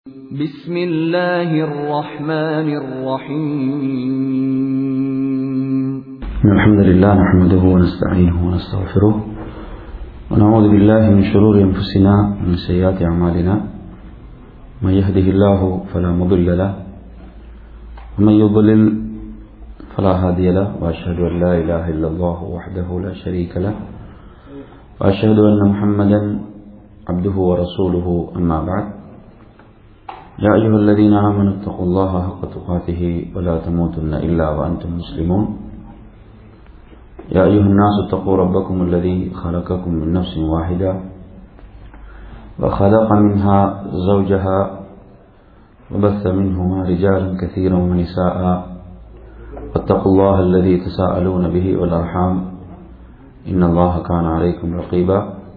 بسم الله الرحمن الرحيم الحمد لله نحمده ونستعينه ونستغفره ونعوذ بالله من شرور أنفسنا ومن سيئات أعمالنا من يهده الله فلا مضل له ومن يضلل فلا هادي له وأشهد أن لا إله إلا الله وحده لا شريك له وأشهد أن محمدا عبده ورسوله أما بعد يا أيها الذين آمنوا اتقوا الله حق تقاته ولا تموتن إلا وأنتم مسلمون يا أيها الناس اتقوا ربكم الذي خلقكم من نفس واحدة وخلق منها زوجها وبث منهما رجالا كثيرا ونساء واتقوا الله الذي تساءلون به والأرحام إن الله كان عليكم رقيبا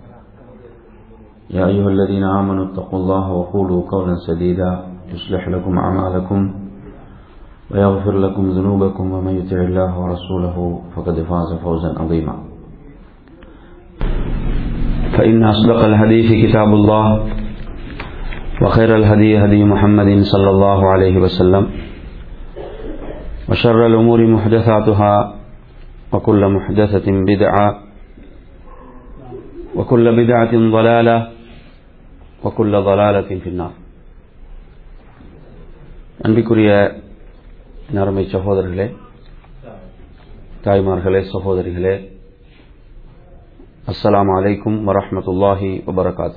يا أيها الذين آمنوا اتقوا الله وقولوا قولا سديدا يصلح لكم أعمالكم ويغفر لكم ذنوبكم ومن يطع الله ورسوله فقد فاز فوزا عظيما فإن أصدق الحديث كتاب الله وخير الهدي هدي محمد صلى الله عليه وسلم وشر الأمور محدثاتها وكل محدثة بدعة وكل بدعة ضلالة وكل ضلالة في النار அன்பிற்குரிய நறுமை சகோதரர்களே தாய்மார்களே சகோதரிகளே அஸ்ஸலாமு அலைக்கும் வரஹமத்துல்லாஹி வபரகாத்து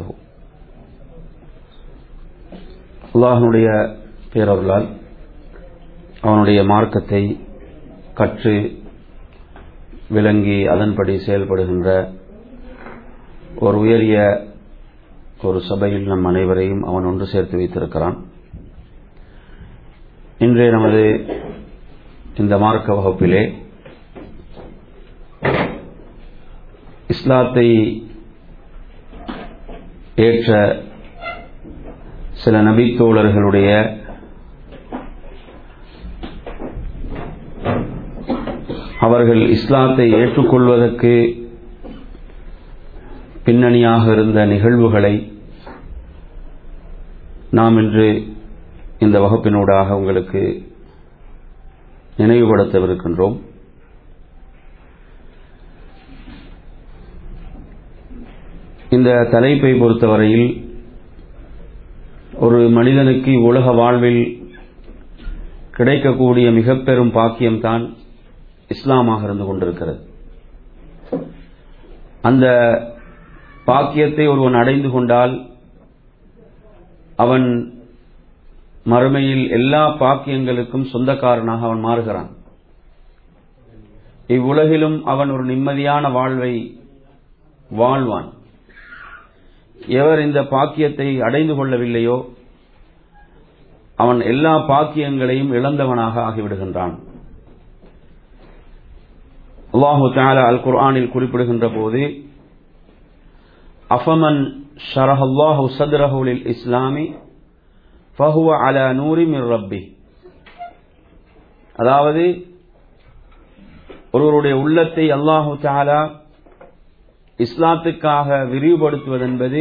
அல்லாஹனுடைய பேரவர்களால் அவனுடைய மார்க்கத்தை கற்று விளங்கி அதன்படி செயல்படுகின்ற ஒரு உயரிய ஒரு சபையில் நம் அனைவரையும் அவன் ஒன்று சேர்த்து வைத்திருக்கிறான் இன்றைய நமது இந்த மார்க்க வகுப்பிலே இஸ்லாத்தை ஏற்ற சில நபித்தோழர்களுடைய அவர்கள் இஸ்லாத்தை ஏற்றுக்கொள்வதற்கு பின்னணியாக இருந்த நிகழ்வுகளை நாம் இன்று இந்த வகுப்பினூடாக உங்களுக்கு நினைவுபடுத்தவிருக்கின்றோம் இந்த தலைப்பை பொறுத்தவரையில் ஒரு மனிதனுக்கு உலக வாழ்வில் கிடைக்கக்கூடிய மிக பெரும் பாக்கியம்தான் இஸ்லாமாக இருந்து கொண்டிருக்கிறது அந்த பாக்கியத்தை ஒருவன் அடைந்து கொண்டால் அவன் மறுமையில் எல்லா பாக்கியங்களுக்கும் சொந்தக்காரனாக அவன் மாறுகிறான் இவ்வுலகிலும் அவன் ஒரு நிம்மதியான வாழ்வை வாழ்வான் எவர் இந்த பாக்கியத்தை அடைந்து கொள்ளவில்லையோ அவன் எல்லா பாக்கியங்களையும் இழந்தவனாக ஆகிவிடுகின்றான் அல்லாஹு தாலா அல் குர்ஆனில் குறிப்பிடுகின்ற போது அஃபமன் ஷரஹல்லாஹு சத்ரஹுலில் இஸ்லாமி ஃபஹுவ அல நூரி மிர் ரப்பி அதாவது ஒருவருடைய உள்ளத்தை அல்லாஹு தாலா இஸ்லாத்துக்காக விரிவுபடுத்துவதென்பது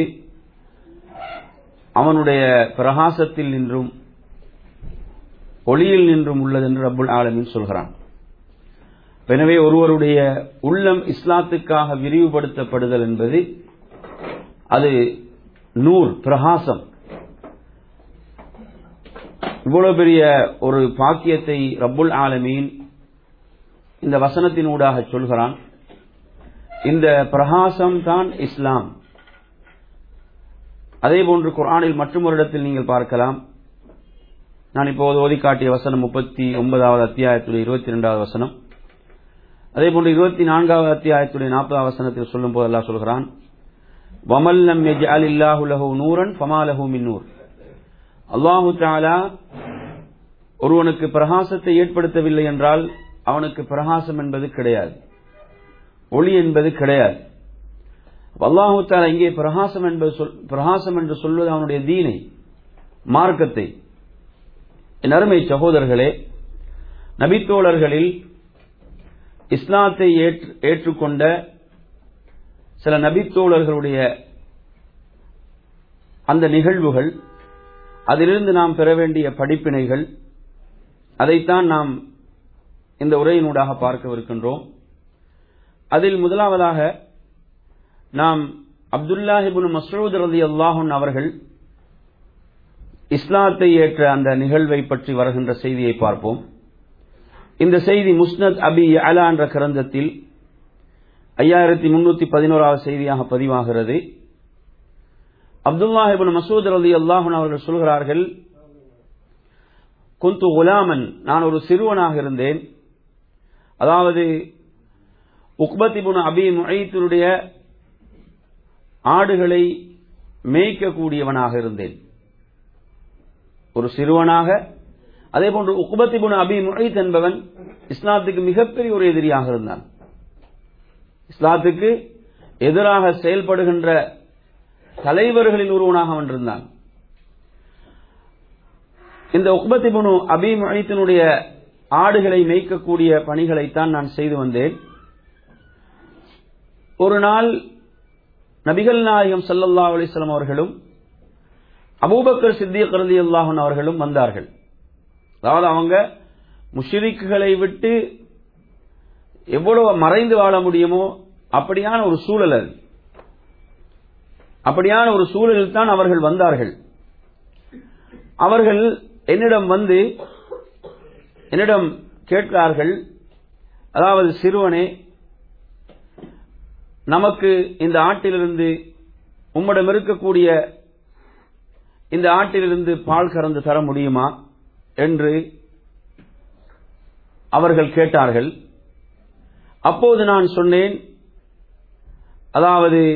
அவனுடைய பிரகாசத்தில் நின்றும் ஒளியில் நின்றும் உள்ளது என்று ரப்புல் ஆலமின் சொல்கிறான் எனவே ஒருவருடைய உள்ளம் இஸ்லாத்துக்காக விரிவுபடுத்தப்படுதல் என்பது அது நூர் பிரகாசம் இவ்வளவு பெரிய ஒரு பாக்கியத்தை ரப்புல் ஆலமீன் இந்த வசனத்தின் ஊடாக சொல்கிறான் இந்த பிரகாசம் தான் இஸ்லாம் அதே போன்று குரானில் மற்றும் ஒரு இடத்தில் நீங்கள் பார்க்கலாம் நான் இப்போது ஓதி காட்டிய வசனம் முப்பத்தி ஒன்பதாவது அத்தியாயத்துடைய இருபத்தி இரண்டாவது வசனம் அதே போன்று இருபத்தி நான்காவது அத்தியாயத்துடைய நாற்பதாவது வசனத்தில் சொல்லும் போது அல்லா சொல்கிறான் வமல்லம் அலில்லாஹு லஹு நூரன் ஃபமாலஹு மின்னூர் அல்லாஹு தாலா ஒருவனுக்கு பிரகாசத்தை ஏற்படுத்தவில்லை என்றால் அவனுக்கு பிரகாசம் என்பது கிடையாது ஒளி என்பது கிடையாது அல்லாஹு தாலா இங்கே பிரகாசம் என்பது பிரகாசம் என்று சொல்வது அவனுடைய தீனை மார்க்கத்தை என் அருமை சகோதரர்களே நபித்தோழர்களில் இஸ்லாத்தை ஏற்றுக்கொண்ட சில நபித்தோழர்களுடைய அந்த நிகழ்வுகள் அதிலிருந்து நாம் பெற வேண்டிய படிப்பினைகள் அதைத்தான் நாம் இந்த உரையினூடாக பார்க்கவிருக்கின்றோம் அதில் முதலாவதாக நாம் அப்துல்லாஹிபுன் மசூத் ரதி அல்லாஹன் அவர்கள் இஸ்லாத்தை ஏற்ற அந்த நிகழ்வை பற்றி வருகின்ற செய்தியை பார்ப்போம் இந்த செய்தி முஸ்னத் அபி அலா என்ற கிரந்தத்தில் ஐயாயிரத்தி முன்னூத்தி பதினோராவது செய்தியாக பதிவாகிறது அப்துல்லாஹிபின் மசூத் ரதி அல்லாஹன் அவர்கள் சொல்கிறார்கள் குந்து குலாமன் நான் ஒரு சிறுவனாக இருந்தேன் அதாவது உக்பத்திபுன் அபி முழைத்தினுடைய ஆடுகளை மேய்க்கக்கூடியவனாக இருந்தேன் ஒரு சிறுவனாக அதே போன்று உக்பத்திபுன் அபி முழைத் என்பவன் இஸ்லாத்துக்கு மிகப்பெரிய ஒரு எதிரியாக இருந்தான் இஸ்லாத்துக்கு எதிராக செயல்படுகின்ற தலைவர்களில் ஒருவனாக அவன் இருந்தான் இந்த உக்பத்திபுனு அபி முழைத்தினுடைய ஆடுகளை மேய்க்கக்கூடிய பணிகளைத்தான் நான் செய்து வந்தேன் ஒரு நாள் நபிகள் நாயகம் சல்லல்லா அலிஸ்லாம் அவர்களும் அபூபக்கர் சித்திய கருதி அல்லாஹன் அவர்களும் வந்தார்கள் அதாவது அவங்க முஷிரிக்குகளை விட்டு எவ்வளவு மறைந்து வாழ முடியுமோ அப்படியான ஒரு சூழல் அது அப்படியான ஒரு சூழலில் தான் அவர்கள் வந்தார்கள் அவர்கள் என்னிடம் வந்து என்னிடம் கேட்கிறார்கள் அதாவது சிறுவனே நமக்கு இந்த ஆட்டிலிருந்து உம்மிடம் இருக்கக்கூடிய இந்த ஆட்டிலிருந்து பால் கறந்து தர முடியுமா என்று அவர்கள் கேட்டார்கள் அப்போது நான் சொன்னேன் அதாவது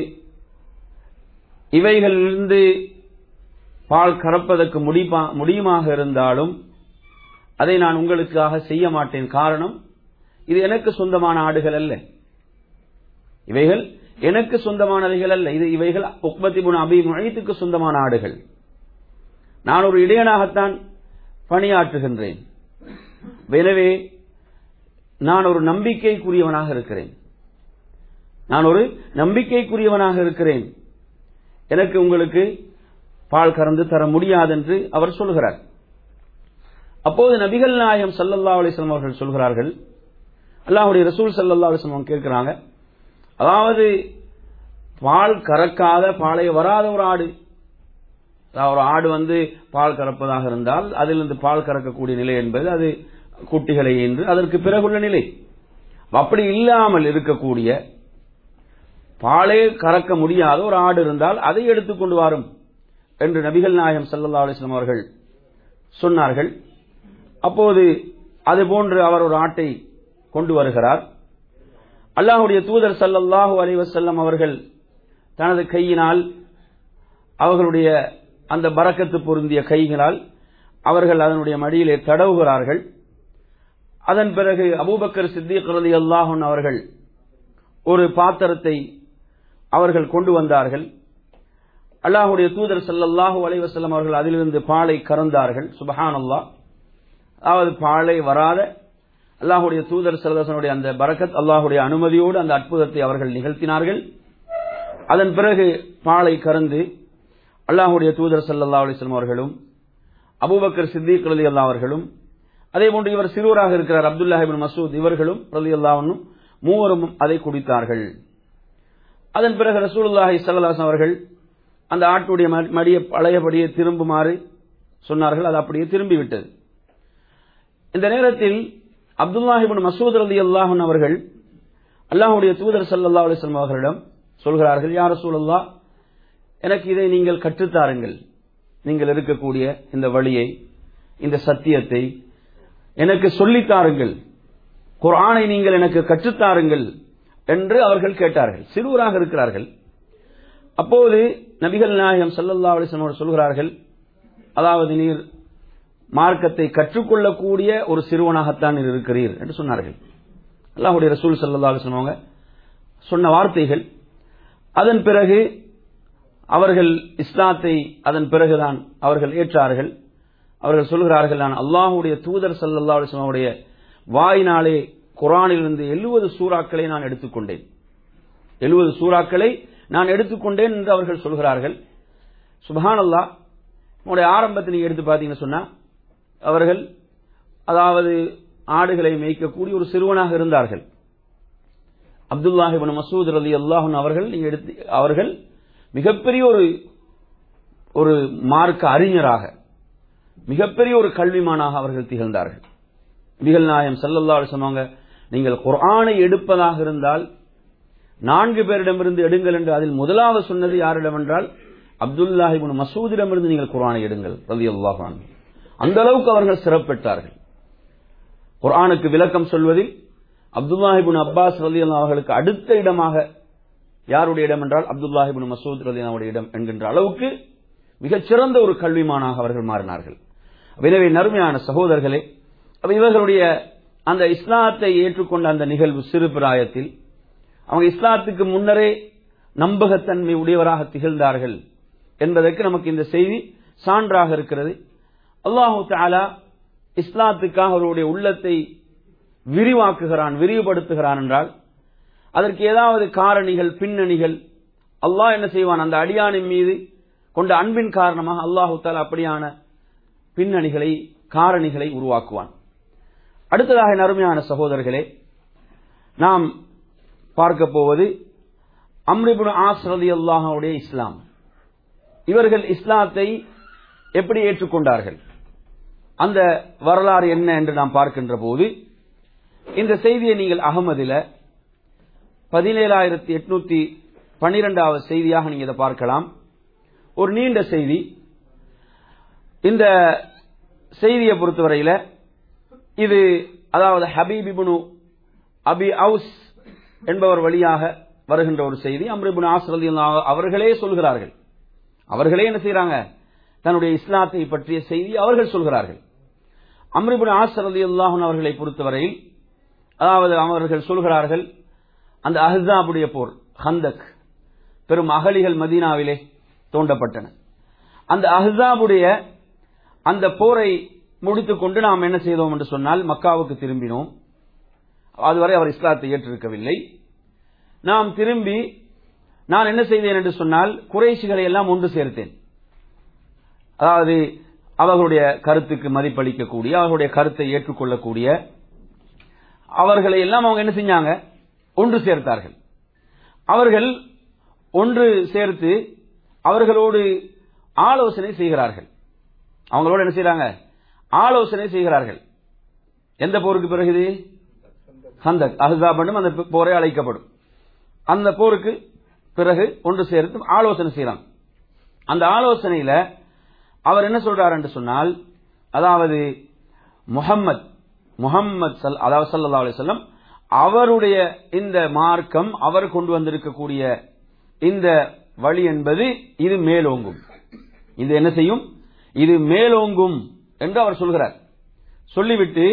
இவைகளிலிருந்து பால் கறப்பதற்கு முடியுமாக இருந்தாலும் அதை நான் உங்களுக்காக செய்ய மாட்டேன் காரணம் இது எனக்கு சொந்தமான ஆடுகள் அல்ல இவைகள் எனக்கு சொந்தமானவைகள் அல்ல இது இவைகள் உக்பத்திபுன் அபி முழைத்துக்கு சொந்தமான ஆடுகள் நான் ஒரு இடையனாகத்தான் பணியாற்றுகின்றேன் எனவே நான் ஒரு நம்பிக்கைக்குரியவனாக இருக்கிறேன் நான் ஒரு நம்பிக்கைக்குரியவனாக இருக்கிறேன் எனக்கு உங்களுக்கு பால் கறந்து தர முடியாது என்று அவர் சொல்கிறார் அப்போது நபிகள் நாயகம் சல்லல்லா அலிஸ்லாம் அவர்கள் சொல்கிறார்கள் அல்லாஹுடைய ரசூல் சல்லல்லா அலிஸ்லாம் கேட்கிறாங்க அதாவது பால் கறக்காத பாலை வராத ஒரு ஆடு ஒரு ஆடு வந்து பால் கறப்பதாக இருந்தால் அதிலிருந்து பால் கறக்கக்கூடிய நிலை என்பது அது குட்டிகளை என்று அதற்கு பிறகுள்ள நிலை அப்படி இல்லாமல் இருக்கக்கூடிய பாலே கறக்க முடியாத ஒரு ஆடு இருந்தால் அதை எடுத்துக்கொண்டு வரும் என்று நபிகள் நாயகம் சல்லா அலிஸ்லாம் அவர்கள் சொன்னார்கள் அப்போது அதுபோன்று அவர் ஒரு ஆட்டை கொண்டு வருகிறார் அல்லாஹுடைய தூதர் சல்லல்லாஹு அலைவசல்லம் அவர்கள் தனது கையினால் அவர்களுடைய அந்த பறக்கத்து பொருந்திய கைகளால் அவர்கள் அதனுடைய மடியிலே தடவுகிறார்கள் அதன் பிறகு அபூபக்கர் சித்திக் ரலி அல்லாஹன் அவர்கள் ஒரு பாத்திரத்தை அவர்கள் கொண்டு வந்தார்கள் அல்லாஹுடைய தூதர் சல்லல்லாஹு அலைவசல்லம் அவர்கள் அதிலிருந்து பாலை கறந்தார்கள் சுபஹான் அல்லாஹ் அதாவது பாலை வராத அல்லாஹுடைய தூதர் சல்லசனுடைய அந்த பரக்கத் அல்லாஹுடைய அனுமதியோடு அந்த அற்புதத்தை அவர்கள் நிகழ்த்தினார்கள் அதன் பிறகு பாலை கறந்து அல்லாஹுடைய தூதர் சல்லா அலிஸ்லாம் அவர்களும் அபூபக்கர் சித்திக் ரலி அல்லா அவர்களும் அதே போன்று இவர் சிறுவராக இருக்கிறார் அப்துல்லாஹிபின் மசூத் இவர்களும் ரலி அல்லாவனும் மூவரும் அதை குடித்தார்கள் அதன் பிறகு ரசூலுல்லாஹி சல்லாஸ் அவர்கள் அந்த ஆட்டுடைய மடியை பழையபடியே திரும்புமாறு சொன்னார்கள் அது அப்படியே திரும்பிவிட்டது இந்த நேரத்தில் அப்துல்லாஹிபின் மசூத் அலி அல்லாஹன் அவர்கள் அல்லாஹுடைய தூதர் சல்லா அலிஸ்லாம் அவர்களிடம் சொல்கிறார்கள் யார் சூழல்லா எனக்கு இதை நீங்கள் கற்றுத்தாருங்கள் நீங்கள் இருக்கக்கூடிய இந்த வழியை இந்த சத்தியத்தை எனக்கு சொல்லித்தாருங்கள் குரானை நீங்கள் எனக்கு கற்றுத்தாருங்கள் என்று அவர்கள் கேட்டார்கள் சிறுவராக இருக்கிறார்கள் அப்போது நபிகள் நாயகம் சல்லல்லா அலிஸ்லாம் அவர்கள் சொல்கிறார்கள் அதாவது நீர் மார்க்கத்தை கற்றுக்கொள்ளக்கூடிய ஒரு சிறுவனாகத்தான் நீர் இருக்கிறீர் என்று சொன்னார்கள் அல்லாஹுடைய ரசூல் சல்லா அலிஸ்லாம் அவங்க சொன்ன வார்த்தைகள் அதன் பிறகு அவர்கள் இஸ்லாத்தை அதன் பிறகுதான் அவர்கள் ஏற்றார்கள் அவர்கள் சொல்கிறார்கள் நான் அல்லாஹுடைய தூதர் சல்லா அலிஸ்லாமுடைய வாயினாலே குரானிலிருந்து எழுபது சூறாக்களை நான் எடுத்துக்கொண்டேன் எழுபது சூறாக்களை நான் எடுத்துக்கொண்டேன் என்று அவர்கள் சொல்கிறார்கள் சுபஹான் அல்லா உங்களுடைய ஆரம்பத்தை நீங்க எடுத்து பார்த்தீங்கன்னு சொன்னா அவர்கள் அதாவது ஆடுகளை மேய்க்கக்கூடிய ஒரு சிறுவனாக இருந்தார்கள் அப்துல்லாஹிபின் மசூத் ரலி அல்லாஹன் அவர்கள் நீங்க எடுத்து அவர்கள் மிகப்பெரிய ஒரு ஒரு மார்க்க அறிஞராக மிகப்பெரிய ஒரு கல்விமானாக அவர்கள் திகழ்ந்தார்கள் மிகல் நாயம் சல்லல்லா சொன்னாங்க நீங்கள் குர்ஆனை எடுப்பதாக இருந்தால் நான்கு பேரிடமிருந்து எடுங்கள் என்று அதில் முதலாவது சொன்னது யாரிடம் என்றால் அப்துல்லாஹிபின் மசூதிடமிருந்து நீங்கள் குர்ஆனை எடுங்கள் ரலி அல்லாஹான் அந்த அளவுக்கு அவர்கள் சிறப்பெற்றார்கள் குர்ஆனுக்கு விளக்கம் சொல்வதில் அப்துல்லாஹிபின் அப்பாஸ் ரலி அவர்களுக்கு அடுத்த இடமாக யாருடைய இடம் என்றால் அப்துல்லாஹிபின் மசூத் ரலி இடம் என்கின்ற அளவுக்கு மிகச்சிறந்த ஒரு கல்விமானாக அவர்கள் மாறினார்கள் எனவே நறுமையான சகோதரர்களே அப்ப இவர்களுடைய அந்த இஸ்லாத்தை ஏற்றுக்கொண்ட அந்த நிகழ்வு சிறு பிராயத்தில் அவங்க இஸ்லாத்துக்கு முன்னரே நம்பகத்தன்மை உடையவராக திகழ்ந்தார்கள் என்பதற்கு நமக்கு இந்த செய்தி சான்றாக இருக்கிறது அல்லாஹு தாலா இஸ்லாத்துக்காக அவருடைய உள்ளத்தை விரிவாக்குகிறான் விரிவுபடுத்துகிறான் என்றால் அதற்கு ஏதாவது காரணிகள் பின்னணிகள் அல்லாஹ் என்ன செய்வான் அந்த அடியானின் மீது கொண்ட அன்பின் காரணமாக அல்லாஹு தாலா அப்படியான பின்னணிகளை காரணிகளை உருவாக்குவான் அடுத்ததாக நறுமையான சகோதரர்களே நாம் பார்க்க போவது அம்ரிபுன் ஆஸ்ரதி அல்லாஹுடைய இஸ்லாம் இவர்கள் இஸ்லாத்தை எப்படி ஏற்றுக்கொண்டார்கள் அந்த வரலாறு என்ன என்று நாம் பார்க்கின்ற போது இந்த செய்தியை நீங்கள் அகமதில பதினேழாயிரத்தி எட்நூத்தி பன்னிரெண்டாவது செய்தியாக நீங்க இதை பார்க்கலாம் ஒரு நீண்ட செய்தி இந்த செய்தியை பொறுத்தவரையில இது அதாவது ஹபீபிபுனு அபி அவுஸ் என்பவர் வழியாக வருகின்ற ஒரு செய்தி அம்ரிபுன் ஆஸ்ரதி அவர்களே சொல்கிறார்கள் அவர்களே என்ன செய்யறாங்க தன்னுடைய இஸ்லாத்தை பற்றிய செய்தி அவர்கள் சொல்கிறார்கள் அம்ரிபுன் ஆஸ்ரதி அல்லாஹன் அவர்களை பொறுத்தவரையில் அதாவது அவர்கள் சொல்கிறார்கள் அந்த அஹாபுடைய போர் ஹந்தக் பெரும் அகலிகள் மதீனாவிலே தோண்டப்பட்டன அந்த அஹாபுடைய அந்த போரை முடித்துக் கொண்டு நாம் என்ன செய்தோம் என்று சொன்னால் மக்காவுக்கு திரும்பினோம் அதுவரை அவர் இஸ்லாத்தை ஏற்றிருக்கவில்லை நாம் திரும்பி நான் என்ன செய்தேன் என்று சொன்னால் குறைசிகளை எல்லாம் ஒன்று சேர்த்தேன் அதாவது அவர்களுடைய கருத்துக்கு மதிப்பளிக்கக்கூடிய அவர்களுடைய கருத்தை ஏற்றுக்கொள்ளக்கூடிய அவர்களை எல்லாம் அவங்க என்ன செஞ்சாங்க ஒன்று சேர்த்தார்கள் அவர்கள் ஒன்று சேர்த்து அவர்களோடு ஆலோசனை செய்கிறார்கள் அவங்களோட என்ன செய்யறாங்க ஆலோசனை செய்கிறார்கள் எந்த போருக்கு பிறகு இது ஹந்தக் அஹாப் அந்த போரை அழைக்கப்படும் அந்த போருக்கு பிறகு ஒன்று சேர்த்து ஆலோசனை செய்யலாம் அந்த ஆலோசனையில அவர் என்ன சொல்றார் என்று சொன்னால் அதாவது முகம்மது முகம்மது சல் அதாவது சல்லா அலிசல்லம் அவருடைய இந்த மார்க்கம் அவர் கொண்டு வந்திருக்கக்கூடிய இந்த வழி என்பது இது மேலோங்கும் இது என்ன செய்யும் இது மேலோங்கும் என்று அவர் சொல்கிறார் சொல்லிவிட்டு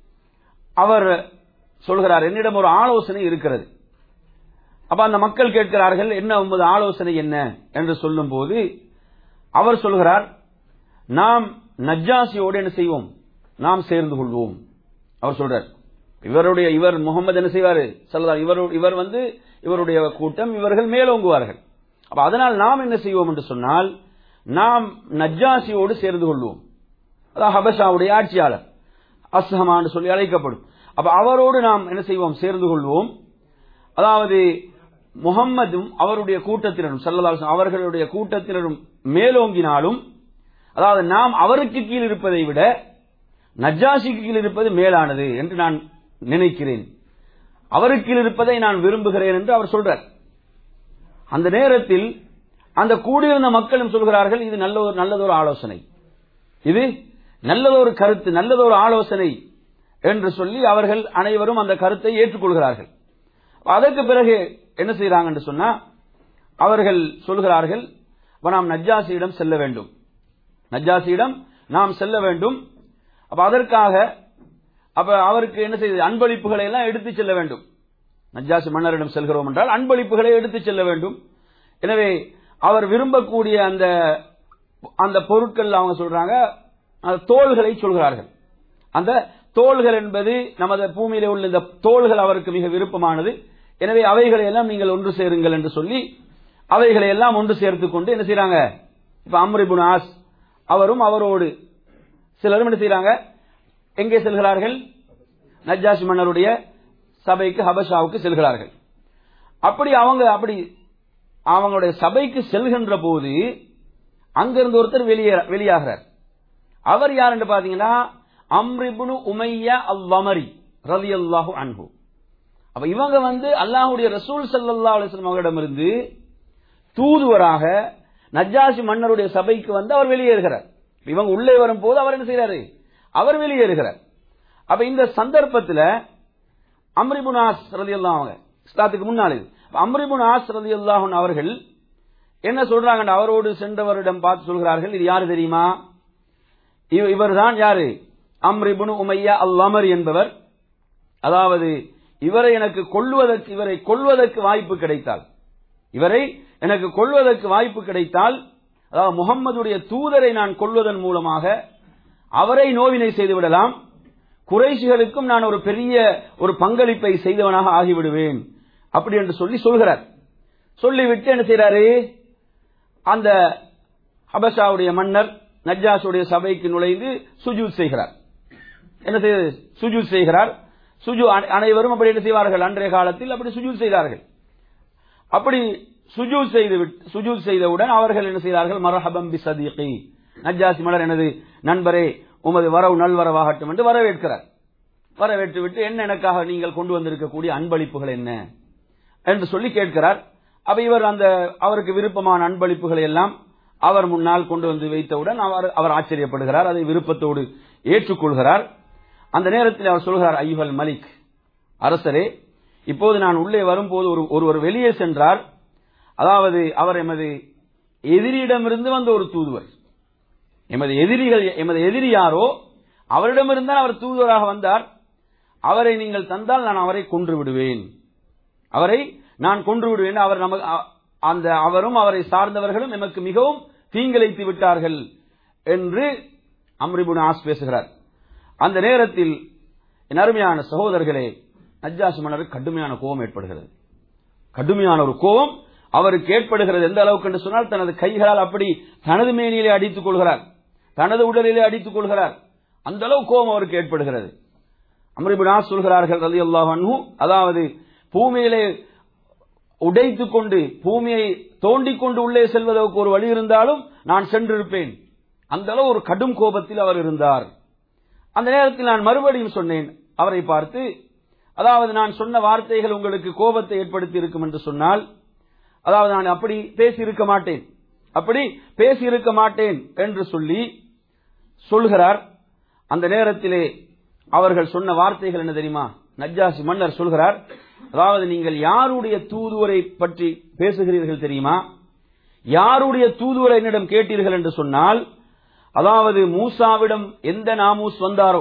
அவர் சொல்கிறார் என்னிடம் ஒரு ஆலோசனை இருக்கிறது அப்ப அந்த மக்கள் கேட்கிறார்கள் என்ன உமது ஆலோசனை என்ன என்று சொல்லும் போது அவர் சொல்கிறார் நாம் நஜ்ஜாசியோடு என்ன செய்வோம் நாம் சேர்ந்து கொள்வோம் அவர் சொல்றார் இவருடைய இவர் முகமது என்ன செய்வாரு சொல்லலாம் இவர் இவர் வந்து இவருடைய கூட்டம் இவர்கள் மேலோங்குவார்கள் அப்ப அதனால் நாம் என்ன செய்வோம் என்று சொன்னால் நாம் நஜ்ஜாசியோடு சேர்ந்து கொள்வோம் அதாவது ஹபஷாவுடைய ஆட்சியாளர் அஸ்ஹமா என்று சொல்லி அழைக்கப்படும் அப்ப அவரோடு நாம் என்ன செய்வோம் சேர்ந்து கொள்வோம் அதாவது முகம்மதும் அவருடைய கூட்டத்தினரும் சல்லல்லாஹு அவர்களுடைய கூட்டத்தினரும் மேலோங்கினாலும் அதாவது நாம் அவருக்கு கீழ் இருப்பதை விட நஜ்ஜாசிக்கு கீழ் இருப்பது மேலானது என்று நான் நினைக்கிறேன் அவருக்கு கீழ் இருப்பதை நான் விரும்புகிறேன் என்று அவர் சொல்றார் அந்த நேரத்தில் அந்த கூடியிருந்த மக்களும் சொல்கிறார்கள் இது நல்ல ஒரு நல்லதொரு ஆலோசனை இது நல்லதொரு கருத்து நல்லதொரு ஆலோசனை என்று சொல்லி அவர்கள் அனைவரும் அந்த கருத்தை ஏற்றுக்கொள்கிறார்கள் அதற்கு பிறகு என்ன செய்யறாங்க என்று சொன்னா அவர்கள் சொல்கிறார்கள் நாம் நஜ்ஜாசியிடம் செல்ல வேண்டும் நஜ்ஜாசியிடம் நாம் செல்ல வேண்டும் அப்ப அதற்காக அப்ப அவருக்கு என்ன செய்து அன்பளிப்புகளை எல்லாம் எடுத்து செல்ல வேண்டும் நஜ்ஜாசி மன்னரிடம் செல்கிறோம் என்றால் அன்பளிப்புகளை எடுத்து செல்ல வேண்டும் எனவே அவர் விரும்பக்கூடிய அந்த அந்த பொருட்கள் அவங்க சொல்றாங்க அந்த தோள்களை சொல்கிறார்கள் அந்த தோள்கள் என்பது நமது பூமியில உள்ள இந்த தோள்கள் அவருக்கு மிக விருப்பமானது எனவே அவைகளை எல்லாம் நீங்கள் ஒன்று சேருங்கள் என்று சொல்லி அவைகளை எல்லாம் ஒன்று சேர்த்துக் கொண்டு என்ன செய்யறாங்க இப்ப அம்ரிபுன் ஆஸ் அவரும் அவரோடு சிலரும் என்ன செய்யறாங்க எங்கே செல்கிறார்கள் நஜ்ஜாஷி மன்னருடைய சபைக்கு ஹபஷாவுக்கு செல்கிறார்கள் அப்படி அவங்க அப்படி அவங்களுடைய சபைக்கு செல்கின்ற போது அங்கிருந்து ஒருத்தர் வெளியே வெளியாகிறார் அவர் யார் என்று பாத்தீங்கன்னா அம்ரிபுனு உமையா அவ்வமரி ரவி அல்லாஹு அன்பு அப்ப இவங்க வந்து அல்லாஹுடைய ரசூல் சல்லா அலிஸ்லாம் அவர்களிடமிருந்து தூதுவராக நஜ்ஜாசி மன்னருடைய சபைக்கு வந்து அவர் வெளியேறுகிறார் இவங்க உள்ளே வரும் போது அவர் என்ன செய்யறாரு அவர் வெளியேறுகிறார் அப்ப இந்த சந்தர்ப்பத்தில் அம்ரிபுனாஸ் ரதி அவங்க இஸ்லாத்துக்கு முன்னால் இது அம்ரிபுனாஸ் ரதி அல்லாஹன் அவர்கள் என்ன சொல்றாங்க அவரோடு சென்றவரிடம் பார்த்து சொல்கிறார்கள் இது யாரு தெரியுமா இவர்தான் யாரு அம்ரிபுனு உமையா அல் என்பவர் அதாவது இவரை எனக்கு கொள்வதற்கு இவரை கொள்வதற்கு வாய்ப்பு கிடைத்தால் இவரை எனக்கு கொள்வதற்கு வாய்ப்பு கிடைத்தால் அதாவது முகம்மதுடைய தூதரை நான் கொள்வதன் மூலமாக அவரை நோவினை செய்து விடலாம் குறைசிகளுக்கும் நான் ஒரு பெரிய ஒரு பங்களிப்பை செய்தவனாக ஆகிவிடுவேன் அப்படி என்று சொல்லி சொல்கிறார் சொல்லிவிட்டு என்ன செய்யறாரு அந்த ஹபஷாவுடைய மன்னர் நஜ்ஜாசுடைய சபைக்கு நுழைந்து சுஜூத் செய்கிறார் என்ன செய்ய சுஜூத் செய்கிறார் சுஜு அனைவரும் அப்படி என்ன செய்வார்கள் அன்றைய காலத்தில் அப்படி சுஜூத் செய்தார்கள் அப்படி சுஜூத் செய்து சுஜூத் செய்தவுடன் அவர்கள் என்ன செய்தார்கள் மரஹபம் பி சதீகி நஜ்ஜாசி மலர் எனது நண்பரே உமது வரவு நல்வரவாகட்டும் என்று வரவேற்கிறார் வரவேற்று விட்டு என்ன எனக்காக நீங்கள் கொண்டு வந்திருக்கக்கூடிய அன்பளிப்புகள் என்ன என்று சொல்லி கேட்கிறார் அப்ப இவர் அந்த அவருக்கு விருப்பமான அன்பளிப்புகளை எல்லாம் அவர் முன்னால் கொண்டு வந்து வைத்தவுடன் அவர் அவர் ஆச்சரியப்படுகிறார் அதை விருப்பத்தோடு ஏற்றுக்கொள்கிறார் அந்த நேரத்தில் அவர் சொல்கிறார் ஐயுகல் மலிக் அரசரே இப்போது நான் உள்ளே வரும்போது ஒரு ஒருவர் வெளியே சென்றார் அதாவது அவர் எமது எதிரியிடமிருந்து வந்த ஒரு தூதுவர் எமது எதிரிகள் எமது எதிரி யாரோ அவரிடமிருந்தான் அவர் தூதுவராக வந்தார் அவரை நீங்கள் தந்தால் நான் அவரை கொன்று விடுவேன் அவரை நான் கொன்று விடுவேன் அவர் நமக்கு அந்த அவரும் அவரை சார்ந்தவர்களும் எமக்கு மிகவும் தீங்கிழைத்து விட்டார்கள் என்று அம்ரிபுன் ஆஸ் பேசுகிறார் அந்த நேரத்தில் என் அருமையான சகோதரர்களே நஜ்ஜாசி மன்னருக்கு கடுமையான கோபம் ஏற்படுகிறது கடுமையான ஒரு கோபம் அவருக்கு ஏற்படுகிறது எந்த அளவுக்கு என்று சொன்னால் தனது கைகளால் அப்படி தனது மேனியிலே அடித்துக் கொள்கிறார் தனது உடலிலே அடித்துக் கொள்கிறார் அந்த அளவு கோபம் அவருக்கு ஏற்படுகிறது அம்ரிபுனா சொல்கிறார்கள் ரதி அல்லாஹு அதாவது பூமியிலே உடைத்துக் கொண்டு பூமியை தோண்டிக் கொண்டு உள்ளே செல்வதற்கு ஒரு வழி இருந்தாலும் நான் சென்றிருப்பேன் அந்த அளவு ஒரு கடும் கோபத்தில் அவர் இருந்தார் அந்த நேரத்தில் நான் மறுபடியும் சொன்னேன் அவரை பார்த்து அதாவது நான் சொன்ன வார்த்தைகள் உங்களுக்கு கோபத்தை ஏற்படுத்தி இருக்கும் என்று சொன்னால் அதாவது நான் அப்படி பேசி இருக்க மாட்டேன் அப்படி பேசி இருக்க மாட்டேன் என்று சொல்லி சொல்கிறார் அந்த நேரத்திலே அவர்கள் சொன்ன வார்த்தைகள் என்ன தெரியுமா நஜ்ஜாசி மன்னர் சொல்கிறார் அதாவது நீங்கள் யாருடைய தூதுவரை பற்றி பேசுகிறீர்கள் தெரியுமா யாருடைய தூதுவரை என்னிடம் கேட்டீர்கள் என்று சொன்னால் அதாவது மூசாவிடம் எந்த நாமூஸ் வந்தாரோ